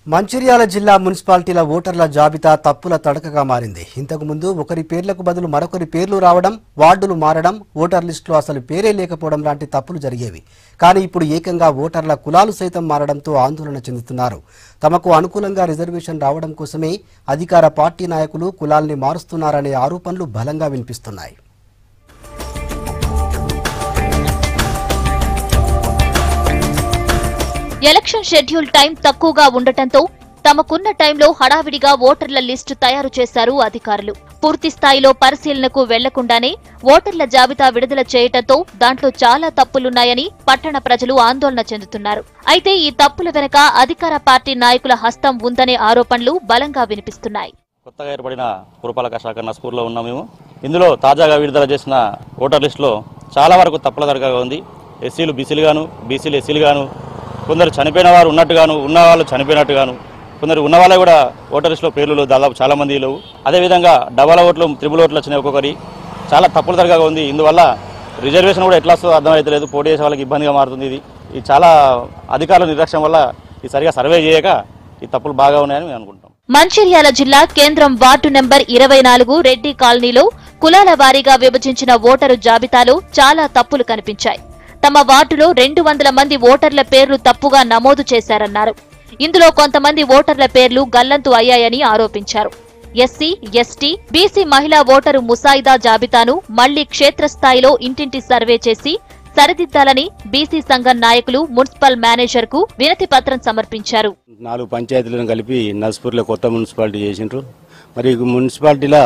మంచిర్యాల జిల్లా మున్సిపాలిటీల ఓటర్ల జాబితా తప్పుల తడకగా మారింది ఇంతకు ముందు ఒకరి పేర్లకు బదులు మరొకరి పేర్లు రావడం వార్డులు మారడం ఓటర్ లిస్టులో అసలు పేరే లేకపోవడం లాంటి తప్పులు జరిగేవి కానీ ఇప్పుడు ఏకంగా ఓటర్ల కులాలు సైతం మారడంతో ఆందోళన చెందుతున్నారు తమకు అనుకూలంగా రిజర్వేషన్ రావడం కోసమే అధికార పార్టీ నాయకులు కులాల్ని మారుస్తున్నారనే ఆరోపణలు బలంగా వినిపిస్తున్నాయి ఎలక్షన్ షెడ్యూల్ టైం తక్కువగా ఉండటంతో తమకున్న టైంలో హడావిడిగా ఓటర్ల లిస్టు తయారు చేశారు అధికారులు పూర్తి స్థాయిలో పరిశీలనకు వెళ్లకుండానే ఓటర్ల జాబితా విడుదల చేయటంతో దాంట్లో చాలా తప్పులున్నాయని పట్టణ ప్రజలు ఆందోళన చెందుతున్నారు అయితే ఈ తప్పుల వెనక అధికార పార్టీ నాయకుల హస్తం ఉందనే ఆరోపణలు బలంగా వినిపిస్తున్నాయి కొత్తగా ఏర్పడిన పురపాలక శాఖ నస్పూర్లో ఉన్నాం మేము ఇందులో తాజాగా విడుదల చేసిన ఓటర్ లిస్టులో చాలా వరకు తప్పుల దరగాగా ఉంది ఎస్సీలు బీసీలు గాను బీసీలు ఎస్సీలు గాను కొందరు చనిపోయిన వారు ఉన్నట్టుగాను ఉన్న వాళ్ళు చనిపోయినట్టుగాను కొందరు ఉన్న వాళ్ళే కూడా ఓటర్ లిస్టులో పేర్లు లేవు, దాదాపు చాలా మంది లేవు అదేవిధంగా డబల్ ఓట్లు త్రిబుల్ ఓట్లు వచ్చినాయి ఒక్కొక్కరి చాలా తప్పుల దరగాగా ఉంది ఇందువల్ల రిజర్వేషన్ కూడా ఎట్లా వస్తుందో అర్థమైతలేదు పోటీ చేసే వాళ్ళకి ఇబ్బందిగా మారుతుంది ఇది ఇది చాలా అధికారుల నిర్లక్ష్యం వల్ల ఇది సరిగా సర్వే చేయక ఈ తప్పులు బాగా ఉన్నాయని మేము అనుకుంటున్నాం మంచిర్యాల జిల్లా కేంద్రం వార్డు నెంబర్ ఇరవై నాలుగు రెడ్డి కాలనీలో కులాల వారీగా విభజించిన ఓటరు జాబితాలో చాలా తప్పులు కనిపించాయి తమ వార్డులో రెండు వందల మంది ఓటర్ల పేర్లు తప్పుగా నమోదు చేశారన్నారు ఇందులో కొంతమంది ఓటర్ల పేర్లు గల్లంతు అయ్యాయని ఆరోపించారు ఎస్సీ ఎస్టీ బీసీ మహిళా ఓటరు ముసాయిదా జాబితాను మళ్లీ క్షేత్రస్థాయిలో ఇంటింటి సర్వే చేసి సరిదిద్దాలని బీసీ సంఘం నాయకులు మున్సిపల్ మేనేజర్కు వినతి పత్రం సమర్పించారు నాలుగు పంచాయతీలను కలిపి నస్పూర్లో కొత్త మున్సిపాలిటీ చేసిండ్రు మరి ఈ మున్సిపాలిటీలో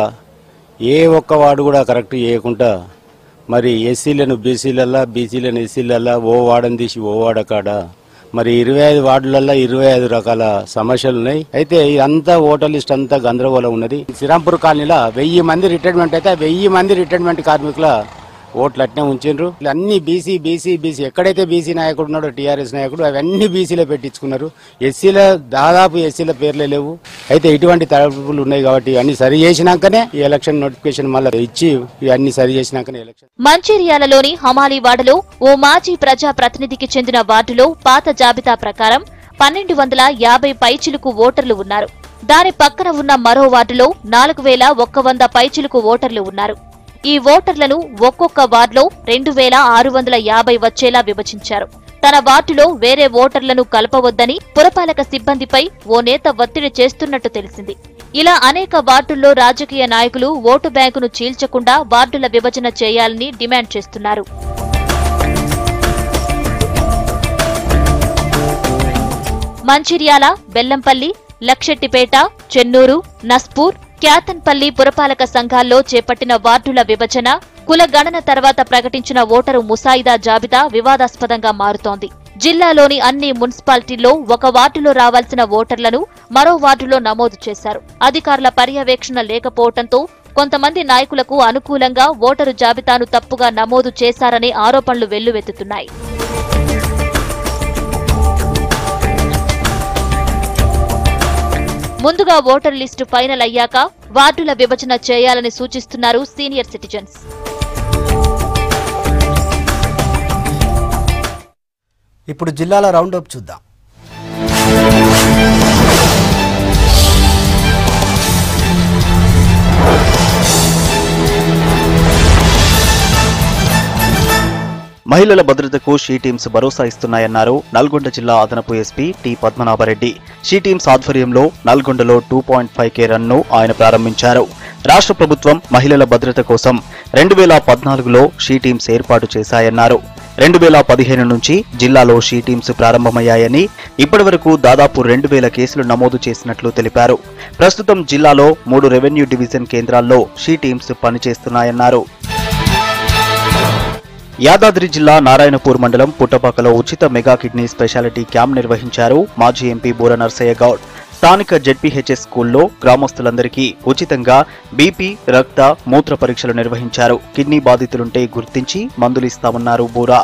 ఏ ఒక్క వార్డు కూడా కరెక్ట్ చేయకుండా మరి ఎస్సీలను బీసీలల్లా బీసీలను ఎస్సీలల్లా ఓ వార్డని తీసి ఓ వార్డ కాడ మరి ఇరవై ఐదు వార్డులల్లో ఇరవై ఐదు రకాల సమస్యలు ఉన్నాయి అయితే ఇదంతా ఓటర్ లిస్ట్ అంతా గందరగోళం ఉన్నది శ్రీరాంపూర్ కాలనీలో వెయ్యి మంది రిటైర్మెంట్ అయితే ఆ వెయ్యి మంది రిటైర్మెంట్ కార్మికుల ఓట్లు అట్నే ఉంచిండ్రు అన్ని బీసీ బీసీ బీసీ ఎక్కడైతే బీసీ నాయకుడు ఉన్నాడో టీఆర్ఎస్ నాయకుడు అవన్నీ బీసీలో పెట్టించుకున్నారు ఎస్సీల దాదాపు ఎస్సీల పేర్లే లేవు అయితే ఇటువంటి తరపులు ఉన్నాయి కాబట్టి అన్ని సరి చేసినాకనే ఈ ఎలక్షన్ నోటిఫికేషన్ మళ్ళీ ఇచ్చి ఇవన్నీ సరి చేసినాకనే ఎలక్షన్ మంచిర్యాలలోని హమాలీవాడలో ఓ మాజీ ప్రజా ప్రతినిధికి చెందిన వార్డులో పాత జాబితా ప్రకారం పన్నెండు వందల యాభై పైచిలుకు ఓటర్లు ఉన్నారు దాని పక్కన ఉన్న మరో వార్డులో నాలుగు వేల ఒక్క వంద పైచిలుకు ఓటర్లు ఉన్నారు ఈ ఓటర్లను ఒక్కొక్క వార్డులో రెండు వేల ఆరు వందల యాభై వచ్చేలా విభజించారు తన వార్డులో వేరే ఓటర్లను కలపవద్దని పురపాలక సిబ్బందిపై ఓ నేత ఒత్తిడి చేస్తున్నట్టు తెలిసింది ఇలా అనేక వార్డుల్లో రాజకీయ నాయకులు ఓటు బ్యాంకును చీల్చకుండా వార్డుల విభజన చేయాలని డిమాండ్ చేస్తున్నారు మంచిర్యాల బెల్లంపల్లి లక్షెట్టిపేట చెన్నూరు నస్పూర్ క్యాతన్పల్లి పురపాలక సంఘాల్లో చేపట్టిన వార్డుల విభజన కుల గణన తర్వాత ప్రకటించిన ఓటరు ముసాయిదా జాబితా వివాదాస్పదంగా మారుతోంది జిల్లాలోని అన్ని మున్సిపాలిటీల్లో ఒక వార్డులో రావాల్సిన ఓటర్లను మరో వార్డులో నమోదు చేశారు అధికారుల పర్యవేక్షణ లేకపోవడంతో కొంతమంది నాయకులకు అనుకూలంగా ఓటరు జాబితాను తప్పుగా నమోదు చేశారనే ఆరోపణలు వెల్లువెత్తుతున్నాయి ముందుగా ఓటర్ లిస్టు ఫైనల్ అయ్యాక వార్డుల విభజన చేయాలని సూచిస్తున్నారు సీనియర్ సిటిజన్స్ ఇప్పుడు జిల్లాల రౌండప్ చూద్దాం మహిళల భద్రతకు షీ టీమ్స్ భరోసా ఇస్తున్నాయన్నారు నల్గొండ జిల్లా అదనపు SP T Padmanabhareddy she teams ఆధ్వర్యంలో నల్గొండలో టూ పాయింట్ ఫైవ్ కే రన్ను ఆయన ప్రారంభించారు రాష్ట్ర ప్రభుత్వం మహిళల భద్రత కోసం రెండు వేల పద్నాలుగులో షీ టీమ్స్ ఏర్పాటు చేశాయన్నారు రెండు వేల పదిహేను నుంచి జిల్లాలో షీ టీమ్స్ ప్రారంభమయ్యాయని ఇప్పటివరకు దాదాపు రెండు వేల కేసులు నమోదు చేసినట్లు తెలిపారు ప్రస్తుతం జిల్లాలో మూడు రెవెన్యూ డివిజన్ కేంద్రాల్లో షీ టీమ్స్ పనిచేస్తున్నాయన్నారు యాదాద్రి జిల్లా నారాయణపూర్ మండలం పుట్టపాకలో ఉచిత మెగా కిడ్నీ స్పెషాలిటీ క్యాంప్ నిర్వహించారు మాజీ ఎంపీ బూర నర్సయ్య గౌడ్ స్థానిక జెడ్పీహెచ్ఎస్ స్కూల్లో గ్రామస్తులందరికీ ఉచితంగా బీపీ రక్త మూత్ర పరీక్షలు నిర్వహించారు కిడ్నీ బాధితులుంటే గుర్తించి మందులిస్తామన్నారు బూరా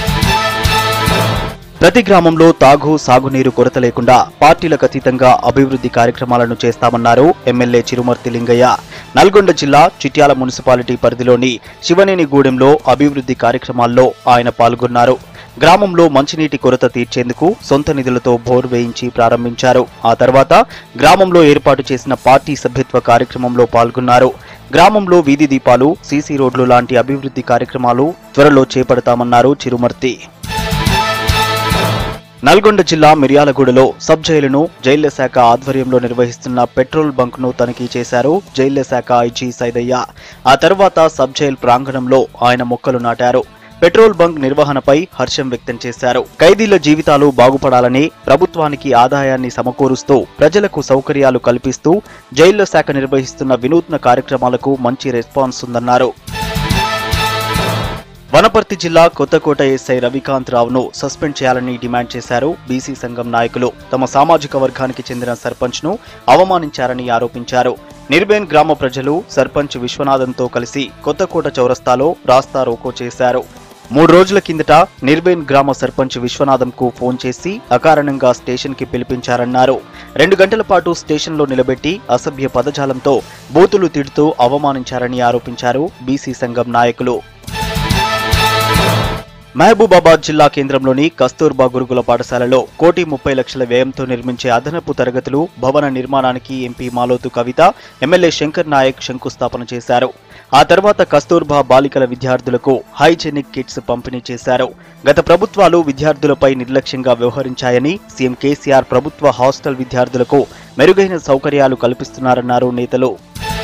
ప్రతి గ్రామంలో తాగు సాగునీరు కొరత లేకుండా పార్టీలకు అతీతంగా అభివృద్ధి కార్యక్రమాలను చేస్తామన్నారు ఎమ్మెల్యే చిరుమర్తి లింగయ్య నల్గొండ జిల్లా చిట్యాల మున్సిపాలిటీ పరిధిలోని శివనేనిగూడెంలో అభివృద్ధి కార్యక్రమాల్లో ఆయన పాల్గొన్నారు గ్రామంలో మంచినీటి కొరత తీర్చేందుకు సొంత నిధులతో బోర్ వేయించి ప్రారంభించారు ఆ తర్వాత గ్రామంలో ఏర్పాటు చేసిన పార్టీ సభ్యత్వ కార్యక్రమంలో పాల్గొన్నారు గ్రామంలో వీధి దీపాలు సీసీ రోడ్లు లాంటి అభివృద్ధి కార్యక్రమాలు త్వరలో చేపడతామన్నారు చిరుమర్తి నల్గొండ జిల్లా మిర్యాలగూడలో సబ్ జైలును జైళ్ల శాఖ ఆధ్వర్యంలో నిర్వహిస్తున్న పెట్రోల్ బంక్ ను తనిఖీ చేశారు జైళ్ల శాఖ ఐజీ సైదయ్య ఆ తర్వాత సబ్ జైల్ ప్రాంగణంలో ఆయన మొక్కలు నాటారు పెట్రోల్ బంక్ నిర్వహణపై హర్షం వ్యక్తం చేశారు ఖైదీల జీవితాలు బాగుపడాలని ప్రభుత్వానికి ఆదాయాన్ని సమకూరుస్తూ ప్రజలకు సౌకర్యాలు కల్పిస్తూ జైళ్ల శాఖ నిర్వహిస్తున్న వినూత్న కార్యక్రమాలకు మంచి రెస్పాన్స్ ఉందన్నారు వనపర్తి జిల్లా కొత్తకోట ఎస్ఐ రవికాంత్ రావును సస్పెండ్ చేయాలని డిమాండ్ చేశారు బీసీ సంఘం నాయకులు తమ సామాజిక వర్గానికి చెందిన సర్పంచ్ ను అవమానించారని ఆరోపించారు నిర్బేన్ గ్రామ ప్రజలు సర్పంచ్ విశ్వనాథంతో కలిసి కొత్తకోట చౌరస్తాలో రాస్తా రోకో చేశారు మూడు రోజుల కిందట నిర్బేన్ గ్రామ సర్పంచ్ విశ్వనాథంకు ఫోన్ చేసి అకారణంగా స్టేషన్ కి పిలిపించారన్నారు రెండు గంటల పాటు స్టేషన్లో నిలబెట్టి అసభ్య పదజాలంతో బూతులు తిడుతూ అవమానించారని ఆరోపించారు బీసీ సంఘం నాయకులు మహబూబాబాద్ జిల్లా కేంద్రంలోని కస్తూర్బా గురుకుల పాఠశాలలో కోటి ముప్పై లక్షల వ్యయంతో నిర్మించే అదనపు తరగతులు భవన నిర్మాణానికి ఎంపీ మాలోతు కవిత ఎమ్మెల్యే శంకర్ నాయక్ శంకుస్థాపన చేశారు ఆ తర్వాత కస్తూర్బా బాలికల విద్యార్థులకు హైజెనిక్ కిట్స్ పంపిణీ చేశారు గత ప్రభుత్వాలు విద్యార్థులపై నిర్లక్ష్యంగా వ్యవహరించాయని సీఎం కేసీఆర్ ప్రభుత్వ హాస్టల్ విద్యార్థులకు మెరుగైన సౌకర్యాలు కల్పిస్తున్నారన్నారు నేతలు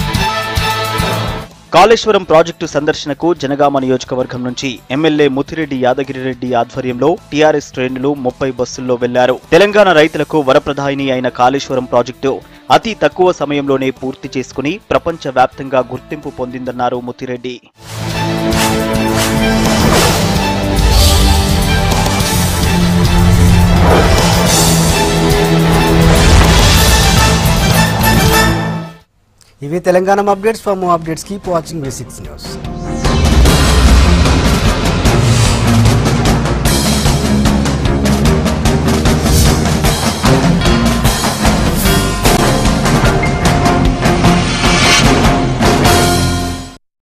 కాళేశ్వరం ప్రాజెక్టు సందర్శనకు జనగామ నియోజకవర్గం నుంచి ఎమ్మెల్యే ముత్తిరెడ్డి యాదగిరిరెడ్డి ఆధ్వర్యంలో టీఆర్ఎస్ శ్రేణులు ముప్పై బస్సుల్లో వెళ్లారు తెలంగాణ రైతులకు వరప్రదాయిని అయిన కాళేశ్వరం ప్రాజెక్టు అతి తక్కువ సమయంలోనే పూర్తి చేసుకుని ప్రపంచ వ్యాప్తంగా గుర్తింపు పొందిందన్నారు ముత్తిరెడ్డి ఇవి Telangana updates for more updates keep watching V six news